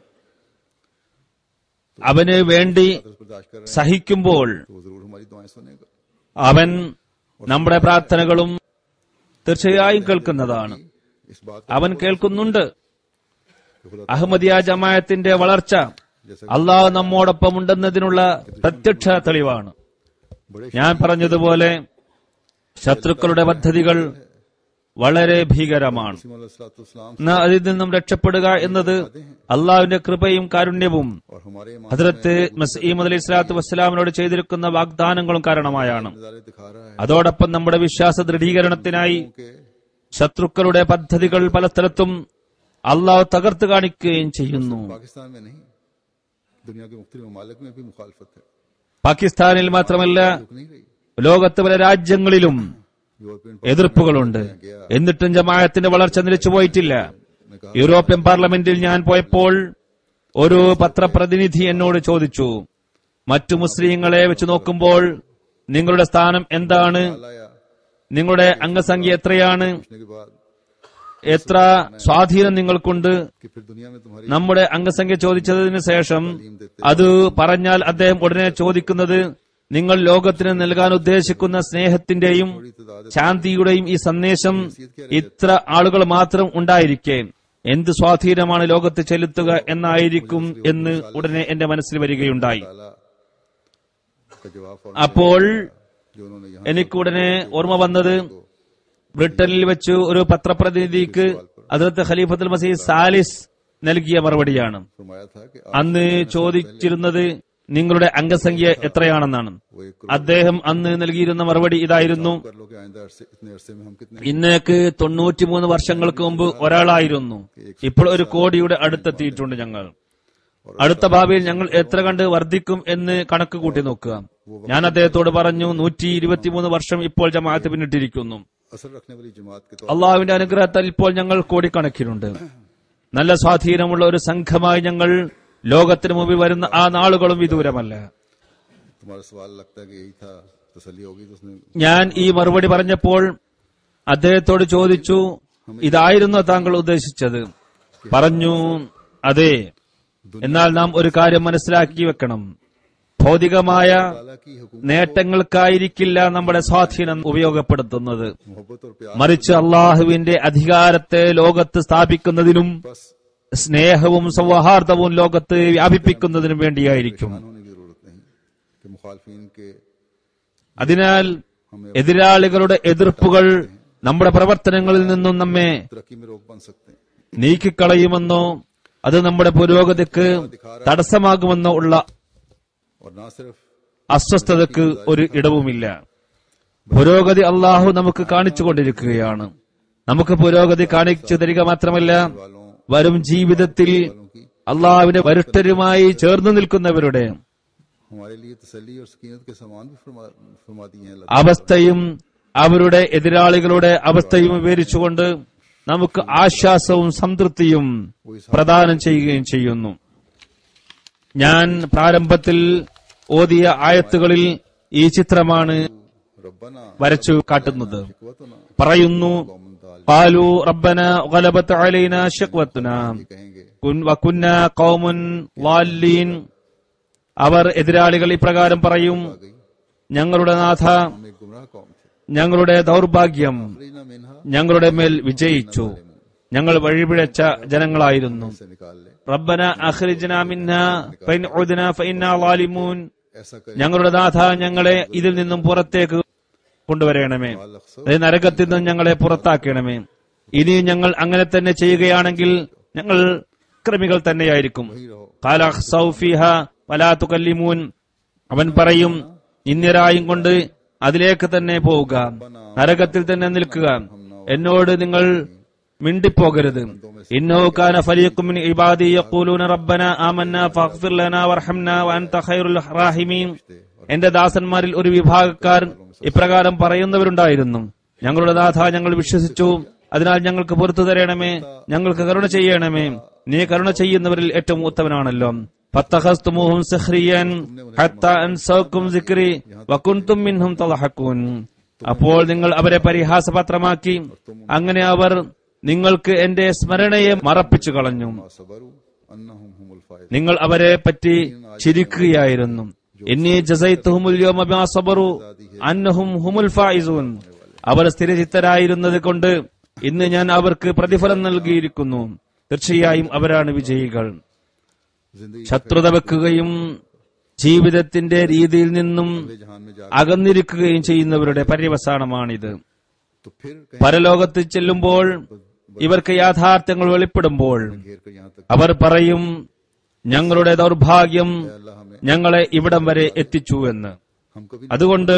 അവന് വേണ്ടി अगर बर्दाश्त कर रहे സഹിക്കുമ്പോൾ हैं तो वो जरूर हमारी दुआएं सुनेगा അവൻ നമ്മുടെ പ്രാർത്ഥനകളും തീർച്ചയായും കേൾക്കുന്നതാണ് इस बात അവൻ കേൾക്കുന്നുണ്ട് को खुदा അഹമ്മദിയ ജമായത്തിന്റെ വളർച്ച അള്ളാഹു നമ്മോടൊപ്പം ഉണ്ടെന്നതിനുള്ള പ്രത്യക്ഷ തെളിവാണ് बड़े ഞാൻ പറഞ്ഞതുപോലെ ശത്രുക്കളുടെ പദ്ധതികൾ വളരെ ഭീകരമാണ് वसीम अलैहिस्सलाम എന്നാൽ അതിൽ നിന്നും രക്ഷപ്പെടുക എന്നത് അള്ളാഹുവിന്റെ കൃപയും കാരുണ്യവും और हमारे ईमान ഹദ്രത്ത് മസീം അലി സ്വലാത്തു വസ്സലാമിനോട് ചെയ്തിരിക്കുന്ന വാഗ്ദാനങ്ങളും കാരണമായാണ് नजारे दिखा रहा है അതോടൊപ്പം നമ്മുടെ വിശ്വാസ ദൃഢീകരണത്തിനായി कि ശത്രുക്കളുടെ പദ്ധതികൾ പല സ്ഥലത്തും അള്ളാഹു തകർത്ത് കാണിക്കുകയും ചെയ്യുന്നു पाकिस्तान में नहीं दुनिया के मुख्तलि ममालिक में भी मुखालफत है പാകിസ്ഥാനിൽ മാത്രമല്ല रुक नहीं रही ലോകത്തെ പല രാജ്യങ്ങളിലും यूरोपियन എതിർപ്പുകളുണ്ട് എന്നിട്ടും ജമാഅത്തിന്റെ വളർച്ച നിലച്ചു പോയിട്ടില്ല യൂറോപ്യൻ പാർലമെന്റിൽ ഞാൻ പോയപ്പോൾ ഒരു പത്രപ്രതിനിധി എന്നോട് ചോദിച്ചു മറ്റു മുസ്ലിങ്ങളെ വെച്ച് നോക്കുമ്പോൾ നിങ്ങളുടെ സ്ഥാനം എന്താണ് लाया നിങ്ങളുടെ അംഗസംഖ്യ എത്രയാണ് पूछने के बाद എത്ര സ്വാധീനം നിങ്ങൾക്കുണ്ട് कि फिर दुनिया में तुम्हारी നമ്മുടെ അംഗസംഖ്യ ചോദിച്ചതിന് ശേഷം അത് പറഞ്ഞാൽ അദ്ദേഹം ഉടനെ ചോദിക്കുന്നത് നിങ്ങൾ ലോകത്തിന് നൽകാൻ ഉദ്ദേശിക്കുന്ന സ്നേഹത്തിന്റെയും ശാന്തിയുടെയും ഈ സന്ദേശം ഇത്ര ആളുകൾ മാത്രം ഉണ്ടായിരിക്കെ എന്ത് സ്വാധീനമാണ് ലോകത്ത് ചെലുത്തുക എന്നായിരിക്കും എന്ന് ഉടനെ എന്റെ മനസ്സിൽ വരികയുണ്ടായി ताला का जवाब फौरन അപ്പോൾ जो उन्होंने यहाँ എനിക്ക് ഉടനെ ഓർമ്മ വന്നത് ബ്രിട്ടനിൽ വെച്ച് ഒരു പത്രപ്രതിനിധിക്ക് അതിർത്ത് ഖലീഫത്തുൽ മസീദ് സാലിസ് നൽകിയ മറുപടിയാണ് फरमाया था कि അന്ന് ചോദിച്ചിരുന്നത് നിങ്ങളുടെ അംഗസംഖ്യ എത്രയാണെന്നാണ് वो एक അദ്ദേഹം അന്ന് നൽകിയിരുന്ന മറുപടി ഇതായിരുന്നു कर लो कि आइंदा अरसे इतने अरसे में हम कितने ഇന്നേക്ക് തൊണ്ണൂറ്റിമൂന്ന് വർഷങ്ങൾക്ക് മുമ്പ് ഒരാളായിരുന്നു ഇപ്പോൾ ഒരു കോടിയുടെ അടുത്തെത്തിയിട്ടുണ്ട് ഞങ്ങൾ അടുത്ത ഭാവിയിൽ ഞങ്ങൾ എത്ര കണ്ട് വർദ്ധിക്കും എന്ന് കണക്ക് കൂട്ടി നോക്കുക ഞാൻ അദ്ദേഹത്തോട് പറഞ്ഞു നൂറ്റി ഇരുപത്തിമൂന്ന് വർഷം ഇപ്പോൾ ജമാഅത്ത് പിന്നിട്ടിരിക്കുന്നു असर रखने वाली जमात के तौर അള്ളാഹുവിന്റെ അനുഗ്രഹത്താൽ ഇപ്പോൾ ഞങ്ങൾ കോടിക്കണക്കിനുണ്ട് നല്ല സ്വാധീനമുള്ള ഒരു സംഘമായി ഞങ്ങൾ ലോകത്തിന് മുമ്പിൽ വരുന്ന ആ നാളുകളും വിദൂരമല്ല तुम्हारा सवाल लगता है कि यही था तसली होगी तो उसने ഞാൻ ഈ മറുപടി പറഞ്ഞപ്പോൾ അദ്ദേഹത്തോട് ചോദിച്ചു ഇതായിരുന്നു താങ്കൾ ഉദ്ദേശിച്ചത് പറഞ്ഞു അതെ എന്നാൽ നാം ഒരു കാര്യം മനസ്സിലാക്കി വെക്കണം ഭൗതികമായ ताला की हुकूमत നേട്ടങ്ങൾക്കായിരിക്കില്ല നമ്മുടെ സ്വാധീനം ഉപയോഗപ്പെടുത്തുന്നത് मोहब्बत और प्यार മറിച്ച് അള്ളാഹുവിന്റെ അധികാരത്തെ ലോകത്ത് സ്ഥാപിക്കുന്നതിനും बस സ്നേഹവും സൗഹാർദ്ദവും ലോകത്ത് വ്യാപിപ്പിക്കുന്നതിനും വേണ്ടിയായിരിക്കും परेशान होने की जरूरत नहीं कि मुखालफिन के അതിനാൽ എതിരാളികളുടെ എതിർപ്പുകൾ നമ്മുടെ പ്രവർത്തനങ്ങളിൽ നിന്നും നമ്മെ तरक्की में रोक बन सकते हैं നീക്കിക്കളയുമെന്നോ അത് നമ്മുടെ പുരോഗതിക്ക് തടസ്സമാകുമെന്നോ ഉള്ള और ना सिर्फ അസ്വസ്ഥതയ്ക്ക് ഒരു ഇടവുമില്ല പുരോഗതി അള്ളാഹു നമുക്ക് കാണിച്ചുകൊണ്ടിരിക്കുകയാണ് നമുക്ക് പുരോഗതി കാണിച്ചു തരിക മാത്രമല്ല वालों വരും ജീവിതത്തിൽ की അള്ളാഹുവിന്റെ വരുത്തരുമായി ചേർന്ന് നിൽക്കുന്നവരുടെ हमारे लिए तसली और सकीनत के समान भी फरमा फरमा दिए हैं अल्लाह അവസ്ഥയും അവരുടെ എതിരാളികളുടെ അവസ്ഥയും വിവരിച്ചുകൊണ്ട് നമുക്ക് ആശ്വാസവും സംതൃപ്തിയും പ്രദാനം ചെയ്യുകയും ചെയ്യുന്നു ഞാൻ പ്രാരംഭത്തിൽ ഓതിയ ആയത്തുകളിൽ ഈ ചിത്രമാണ് रब्बना വരച്ചു കാട്ടുന്നത് शिकवतना പറയുന്നു कौमन दाल പാലു റബ്ബന ഗലബത്ത് അലൈന ശക്വത്തുന कहेंगे കുൻ- വകുന്ന കൗമുൻ വാല്ലീൻ അവർ എതിരാളികൾ ഇപ്രകാരം പറയും गई ഞങ്ങളുടെ നാഥ हम एक गुमराह कौम थे ഞങ്ങളുടെ ദൗർഭാഗ്യം रीना मिनहा ഞങ്ങളുടെ മേൽ വിജയിച്ചു ഞങ്ങൾ വഴിപിഴച്ച ജനങ്ങളായിരുന്നു से निकाल ले റബ്ബന അഖ്രിജ്ന മിന്ന ഫൈൻ ഉദ്ന ഫൈന്നാ ളാലിമൂൻ ऐसा करे ഞങ്ങളുടെ നാഥ ഞങ്ങളെ ഇതിൽ നിന്നും പുറത്തേക്ക് കൊണ്ടുവരണമേ അതായത് നരകത്തിൽ നിന്നും ഞങ്ങളെ പുറത്താക്കണമേ ഇനി ഞങ്ങൾ അങ്ങനെ തന്നെ ചെയ്യുകയാണെങ്കിൽ ഞങ്ങൾ ക്രമികൾ തന്നെയായിരിക്കും वही रहो ഖാല അഖ്സൗ ഫീഹ വലാ തുകല്ലിമൂൻ അവൻ പറയും നിന്ദ്യരായും കൊണ്ട് അതിലേക്ക് തന്നെ പോവുക നരകത്തിൽ തന്നെ നിൽക്കുക എന്നോട് നിങ്ങൾ മിണ്ടിപ്പോകരുത് ഇന്നോക്കാന ഫലീഖും മിൻ ഇബാദി യഖൂലൂന റബ്ബന ആമന്ന ഫഗ്ഫിർ ലനാ വർഹംന വഅൻത ഖൈറുൽ റാഹിമീൻ എന്റെ ദാസന്മാരിൽ ഒരു വിഭാഗക്കാർ ഇപ്രകാരം പറയുന്നവരുണ്ടായിരുന്നു ഞങ്ങളുടെ നാഥ ഞങ്ങൾ വിശ്വസിച്ചു അതിനാൽ ഞങ്ങൾക്ക് പുറത്തു തരണമേ ഞങ്ങൾക്ക് കരുണ ചെയ്യണമേ നീ കരുണ ചെയ്യുന്നവരിൽ ഏറ്റവും ഉത്തമനാണല്ലോ ഫത്തഖസ്തുമൂഹും സഖ്രിയൻ ഹത്താ അൻസൗക്കും സിക്രി വകുൻതും മിൻഹും തളഹഖൂൻ അപ്പോൾ നിങ്ങൾ അവരെ പരിഹാസപാത്രമാക്കി അങ്ങനെ അവർ നിങ്ങൾക്ക് എന്റെ സ്മരണയെ മറപ്പിച്ചു കളഞ്ഞു सबरू अन्नहुम हुमुल फाइज നിങ്ങൾ അവരെ പറ്റി ചിരിക്കുകയായിരുന്നു എന്നീ ജസൈത്തുഹുമുൽ യൗമ ബിമാ സബറു അന്നഹും ഹുമുൽ ഫായിസൂൻ അവർ സ്ഥിരചിത്തരായിരുന്നത് കൊണ്ട് ഇന്ന് ഞാൻ അവർക്ക് പ്രതിഫലം നൽകിയിരിക്കുന്നു തീർച്ചയായും അവരാണ് വിജയികൾ जिंदगी ശത്രുത വെക്കുകയും ജീവിതത്തിന്റെ രീതിയിൽ നിന്നും के जहान में जा അകന്നിരിക്കുകയും ചെയ്യുന്നവരുടെ പര്യവസാനമാണിത് तो फिर कहीं പരലോകത്ത് ചെല്ലുമ്പോൾ ഇവർക്ക് യാഥാർത്ഥ്യങ്ങൾ വെളിപ്പെടുമ്പോൾ घेर कर यहाँ तक അവർ പറയും ഞങ്ങളുടെ ദൗർഭാഗ്യം अल्लाह हमें ഞങ്ങളെ ഇവിടം വരെ എത്തിച്ചു എന്ന് हम कभी അതുകൊണ്ട്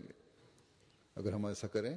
अगर हम ऐसा करें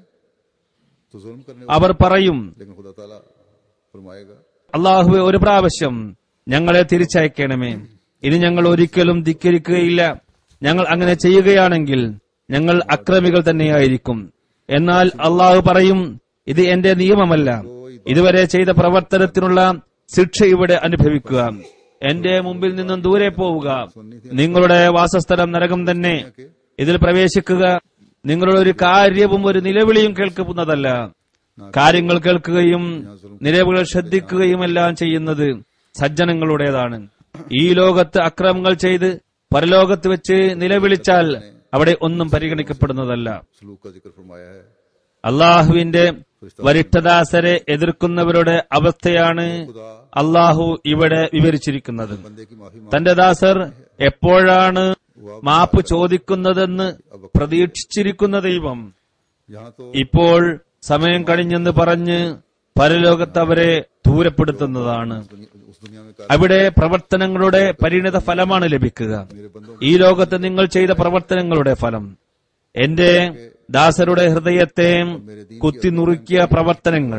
तो जुल्म करने അവർ പറയും लेकिन खुदा ताला फरमाएगा അള്ളാഹുവെ ഒരു പ്രാവശ്യം ഞങ്ങളെ തിരിച്ചയക്കണമേ ഇനി ഞങ്ങൾ ഒരിക്കലും ധിക്കരിക്കുകയില്ല ഞങ്ങൾ അങ്ങനെ ചെയ്യുകയാണെങ്കിൽ ഞങ്ങൾ അക്രമികൾ തന്നെയായിരിക്കും എന്നാൽ അള്ളാഹു പറയും ഇത് എന്റെ നിയമമല്ല ഇതുവരെ ചെയ്ത പ്രവർത്തനത്തിനുള്ള ശിക്ഷ ഇവിടെ അനുഭവിക്കുക എന്റെ മുമ്പിൽ നിന്നും ദൂരെ പോവുക നിങ്ങളുടെ വാസസ്ഥലം നരകം തന്നെ ഇതിൽ പ്രവേശിക്കുക നിങ്ങളുടെ ഒരു കാര്യവും ഒരു നിലവിളിയും കേൾക്കുന്നതല്ല കാര്യങ്ങൾ കേൾക്കുകയും നിലവുകൾ ശ്രദ്ധിക്കുകയുമെല്ലാം ചെയ്യുന്നത് സജ്ജനങ്ങളുടേതാണ് ഈ ലോകത്ത് അക്രമങ്ങൾ ചെയ്ത് പരലോകത്ത് വെച്ച് നിലവിളിച്ചാൽ അവിടെ ഒന്നും പരിഗണിക്കപ്പെടുന്നതല്ല सलूक का जिक्र फरमाया है അള്ളാഹുവിന്റെ വരിഷ്ഠദാസരെ എതിർക്കുന്നവരുടെ അവസ്ഥയാണ് അള്ളാഹു ഇവിടെ വിവരിച്ചിരിക്കുന്നത് बंदे की माफी തന്റെ ദാസർ എപ്പോഴാണ് മാപ്പ് ചോദിക്കുന്നതെന്ന് പ്രതീക്ഷിച്ചിരിക്കുന്ന ദൈവം यहाँ तो ഇപ്പോൾ സമയം കഴിഞ്ഞെന്ന് പറഞ്ഞ് പരലോകത്ത് അവരെ ദൂരപ്പെടുത്തുന്നതാണ് दुनिया- उस दुनिया में कर അവിടെ പ്രവർത്തനങ്ങളുടെ പരിണിത ഫലമാണ് ലഭിക്കുക ഈ ലോകത്ത് നിങ്ങൾ ചെയ്ത പ്രവർത്തനങ്ങളുടെ ഫലം എന്റെ ദാസരുടെ ഹൃദയത്തെ കുത്തി നുറുക്കിയ പ്രവർത്തനങ്ങൾ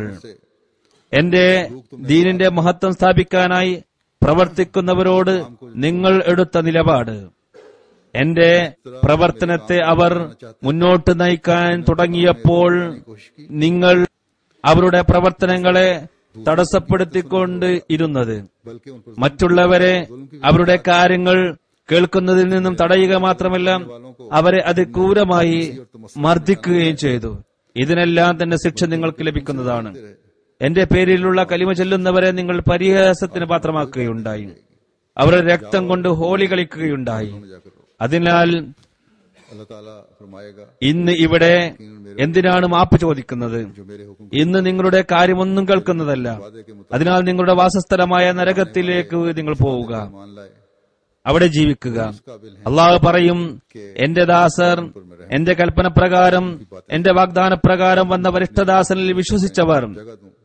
എന്റെ ദീനിന്റെ മഹത്വം സ്ഥാപിക്കാനായി പ്രവർത്തിക്കുന്നവരോട് നിങ്ങൾ എടുത്ത നിലപാട് എന്റെ പ്രവർത്തനത്തെ അവർ മുന്നോട്ട് നയിക്കാൻ തുടങ്ങിയപ്പോൾ നിങ്ങൾ അവരുടെ പ്രവർത്തനങ്ങളെ തടസ്സപ്പെടുത്തിക്കൊണ്ട് ഇരുന്നത് बल्कि उन पर മറ്റുള്ളവരെ അവരുടെ കാര്യങ്ങൾ കേൾക്കുന്നതിൽ നിന്നും തടയുക മാത്രമല്ല അവരെ അതിക്രൂരമായി മർദ്ദിക്കുകയും ചെയ്തു ഇതിനെല്ലാം തന്നെ ശിക്ഷ നിങ്ങൾക്ക് ലഭിക്കുന്നതാണ് എന്റെ പേരിലുള്ള കലിമ ചെല്ലുന്നവരെ നിങ്ങൾ പരിഹാസത്തിന് പാത്രമാക്കുകയുണ്ടായി അവരുടെ രക്തം കൊണ്ട് ഹോളി കളിക്കുകയുണ്ടായി जाकर रो അതിനാൽ अल्लाह ताला फरमाएगा ഇന്ന് ഇവിടെ എന്തിനാണ് മാപ്പ് ചോദിക്കുന്നത് जो मेरे हुक्म ഇന്ന് നിങ്ങളുടെ കാര്യമൊന്നും കേൾക്കുന്നതല്ല वादे के അതിനാൽ നിങ്ങളുടെ വാസസ്ഥലമായ നരകത്തിലേക്ക് നിങ്ങൾ പോവുക मुताबिक मान लाए അവിടെ ജീവിക്കുക काबिल है അള്ളാഹു പറയും എന്റെ ദാസർ എന്റെ കൽപ്പന പ്രകാരം എന്റെ വാഗ്ദാന പ്രകാരം വന്ന വരിഷ്ഠദാസനിൽ വിശ്വസിച്ചവർ जगह दूं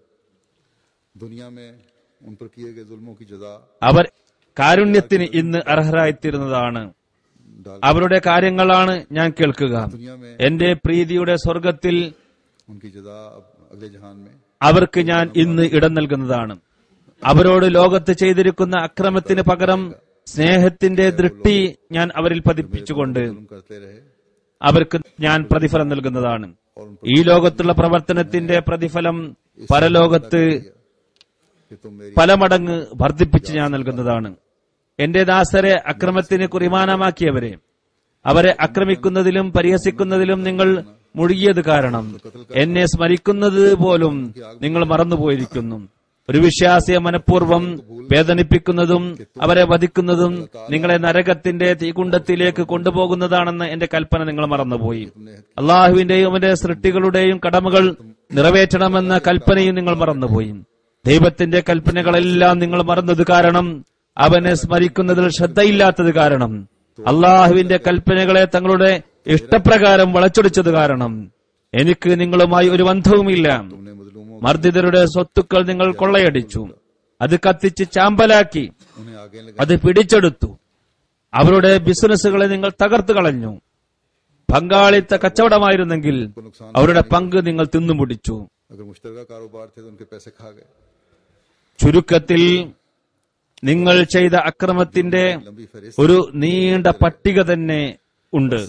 दुनिया में उन पर किए गए जुल्मों की जजा അവർ കാരുണ്യത്തിന് ഇന്ന് അർഹരായിത്തീരുന്നതാണ് डाल അവരുടെ കാര്യങ്ങളാണ് ഞാൻ കേൾക്കുക दुनिया में എന്റെ പ്രീതിയുടെ സ്വർഗത്തിൽ उनकी जजा अब अगले जहान में അവർക്ക് ഞാൻ ഇന്ന് ഇടം നൽകുന്നതാണ് അവരോട് ലോകത്ത് ചെയ്തിരിക്കുന്ന അക്രമത്തിന് പകരം സ്നേഹത്തിന്റെ ദൃഷ്ടി ഞാൻ അവരിൽ പതിപ്പിച്ചുകൊണ്ട് जुल्म करते रहे അവർക്ക് ഞാൻ പ്രതിഫലം നൽകുന്നതാണ് ഈ ലോകത്തുള്ള പ്രവർത്തനത്തിന്റെ പ്രതിഫലം പരലോകത്ത് कि तुम मेरी പല മടങ്ങ് വർദ്ധിപ്പിച്ച് ഞാൻ നൽകുന്നതാണ് എന്റെ ദാസരെ അക്രമത്തിന് കുറിമാനമാക്കിയവരെ അവരെ ആക്രമിക്കുന്നതിലും പരിഹസിക്കുന്നതിലും നിങ്ങൾ മുഴുകിയത് കാരണം എന്നെ സ്മരിക്കുന്നത് പോലും നിങ്ങൾ മറന്നുപോയിരിക്കുന്നു ഒരു വിശ്വാസിയെ മനഃപൂർവ്വം വേദനിപ്പിക്കുന്നതും അവരെ വധിക്കുന്നതും നിങ്ങളെ നരകത്തിന്റെ തീകുണ്ടത്തിലേക്ക് കൊണ്ടുപോകുന്നതാണെന്ന് എന്റെ കൽപ്പന നിങ്ങൾ മറന്നുപോയി അള്ളാഹുവിന്റെയും അവന്റെ സൃഷ്ടികളുടെയും കടമകൾ നിറവേറ്റണമെന്ന കൽപ്പനയും നിങ്ങൾ മറന്നുപോയി ദൈവത്തിന്റെ കൽപ്പനകളെല്ലാം നിങ്ങൾ മറന്നത് കാരണം അവനെ സ്മരിക്കുന്നതിൽ ശ്രദ്ധയില്ലാത്തത് കാരണം അള്ളാഹുവിന്റെ കൽപ്പനകളെ തങ്ങളുടെ ഇഷ്ടപ്രകാരം വളച്ചൊടിച്ചത് കാരണം എനിക്ക് നിങ്ങളുമായി ഒരു ബന്ധവുമില്ല तुमने मजलूमों മർദ്ദിതരുടെ സ്വത്തുക്കൾ നിങ്ങൾ കൊള്ളയടിച്ചു അത് കത്തിച്ച് ചാമ്പലാക്കി उन्हें आगे लगा അത് പിടിച്ചെടുത്തു അവരുടെ ബിസിനസ്സുകളെ നിങ്ങൾ തകർത്തു കളഞ്ഞു പങ്കാളിത്ത കച്ചവടമായിരുന്നെങ്കിൽ അവരുടെ പങ്ക് നിങ്ങൾ തിന്നുമുടിച്ചു अगर मुश्तरका कारोबार थे तो उनके पैसे खा गए ചുരുക്കത്തിൽ നിങ്ങൾ ചെയ്ത അക്രമത്തിന്റെ लंबी फहरिस्त ഒരു നീണ്ട പട്ടിക തന്നെ ഉണ്ട്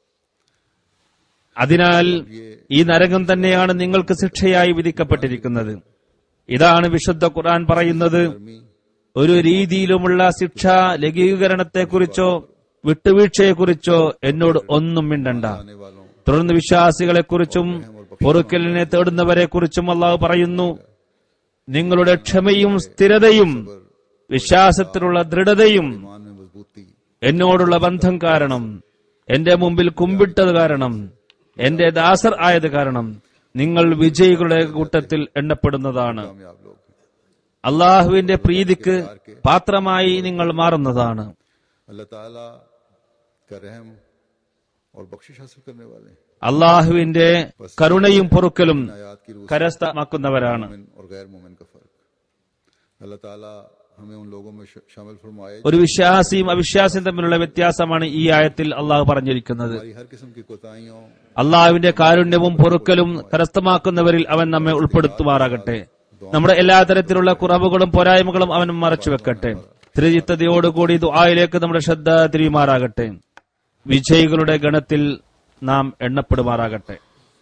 അതിനാൽ ഈ നരകം തന്നെയാണ് നിങ്ങൾക്ക് ശിക്ഷയായി വിധിക്കപ്പെട്ടിരിക്കുന്നത് ഇതാണ് വിശുദ്ധ ഖുർആൻ പറയുന്നത് ഒരു രീതിയിലുമുള്ള ശിക്ഷ ലഘൂകരണത്തെക്കുറിച്ചോ വിട്ടുവീഴ്ചയെക്കുറിച്ചോ എന്നോട് ഒന്നും മിണ്ടണ്ട आने वालों തുടർന്ന് വിശ്വാസികളെക്കുറിച്ചും പൊറുക്കലിനെ തേടുന്നവരെക്കുറിച്ചും അള്ളാഹു പറയുന്നു നിങ്ങളുടെ ക്ഷമയും സ്ഥിരതയും വിശ്വാസത്തിലുള്ള ദൃഢതയും ईमान में मजबूती എന്നോടുള്ള ബന്ധം കാരണം എന്റെ മുമ്പിൽ കുമ്പിട്ടത് കാരണം എന്റെ ദാസർ ആയത് കാരണം നിങ്ങൾ വിജയികളുടെ കൂട്ടത്തിൽ എണ്ണപ്പെടുന്നതാണ് कामयाब लोग हैं അള്ളാഹുവിന്റെ പ്രീതിക്ക് പാത്രമായി നിങ്ങൾ മാറുന്നതാണ് अल्लाह ताला का रहम और बख्शिश हासिल करने वाले हैं അള്ളാഹുവിന്റെ കരുണയും പൊറുക്കലും आयात की रूह കരസ്ഥമാക്കുന്നവരാണ് मोमिन और गैर मोमिन का फर्क अल्लाह ताला हमें उन लोगों में श- शामिल फरमाए ഒരു വിശ്വാസിയും അവിശ്വാസിയും തമ്മിലുള്ള വ്യത്യാസമാണ് ഈ ആയത്തിൽ അള്ളാഹു പറഞ്ഞിരിക്കുന്നത് हमारी हर किस्म की कोताहियों അള്ളാഹുവിന്റെ കാരുണ്യവും പൊറുക്കലും കരസ്ഥമാക്കുന്നവരിൽ അവൻ നമ്മെ ഉൾപ്പെടുത്തുമാറാകട്ടെ നമ്മുടെ എല്ലാ തരത്തിലുള്ള കുറവുകളും പോരായ്മകളും അവൻ മറച്ചുവെക്കട്ടെ തിരുചിത്തതയോടുകൂടി ദുആയിലേക്ക് നമ്മുടെ ശ്രദ്ധ തിരിയുമാറാകട്ടെ വിജയികളുടെ ഗണത്തിൽ നാം എണ്ണപ്പെടുമാറാകട്ടെ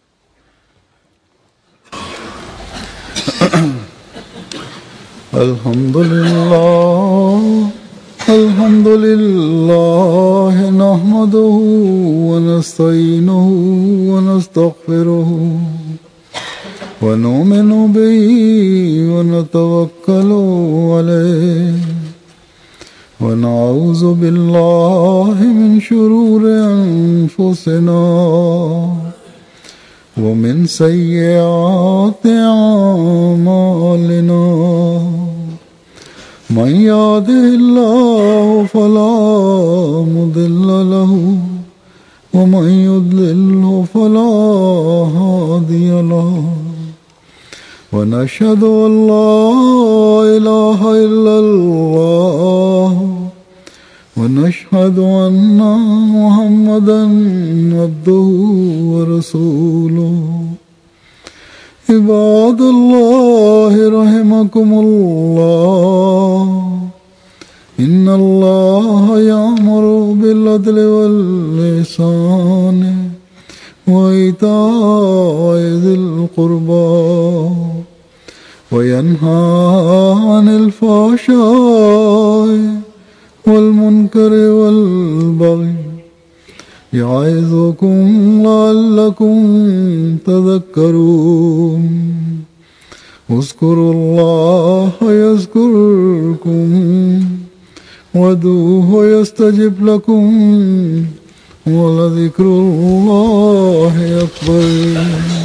الحمد لله الحمد لله نحمده ونستعينه ونستغفره ونؤمن به ونتوكل عليه ونعوذ بالله من شرور أنفسنا ومن سيئات أعمالنا من يهده الله فلا مضل له ومن يضلله فلا هادي له ونشهد أن لا إله إلا الله ونشهد أن محمدا عبده ورسوله عباد الله رحمكم الله إن الله يأمر بالعدل واللسان وإيتاء ذي القربى وينهى عن الفحشاء والمنكر والبغي يعظكم لعلكم تذكرون اذكروا الله يذكركم ودوه يستجب لكم ولذكر الله أكبر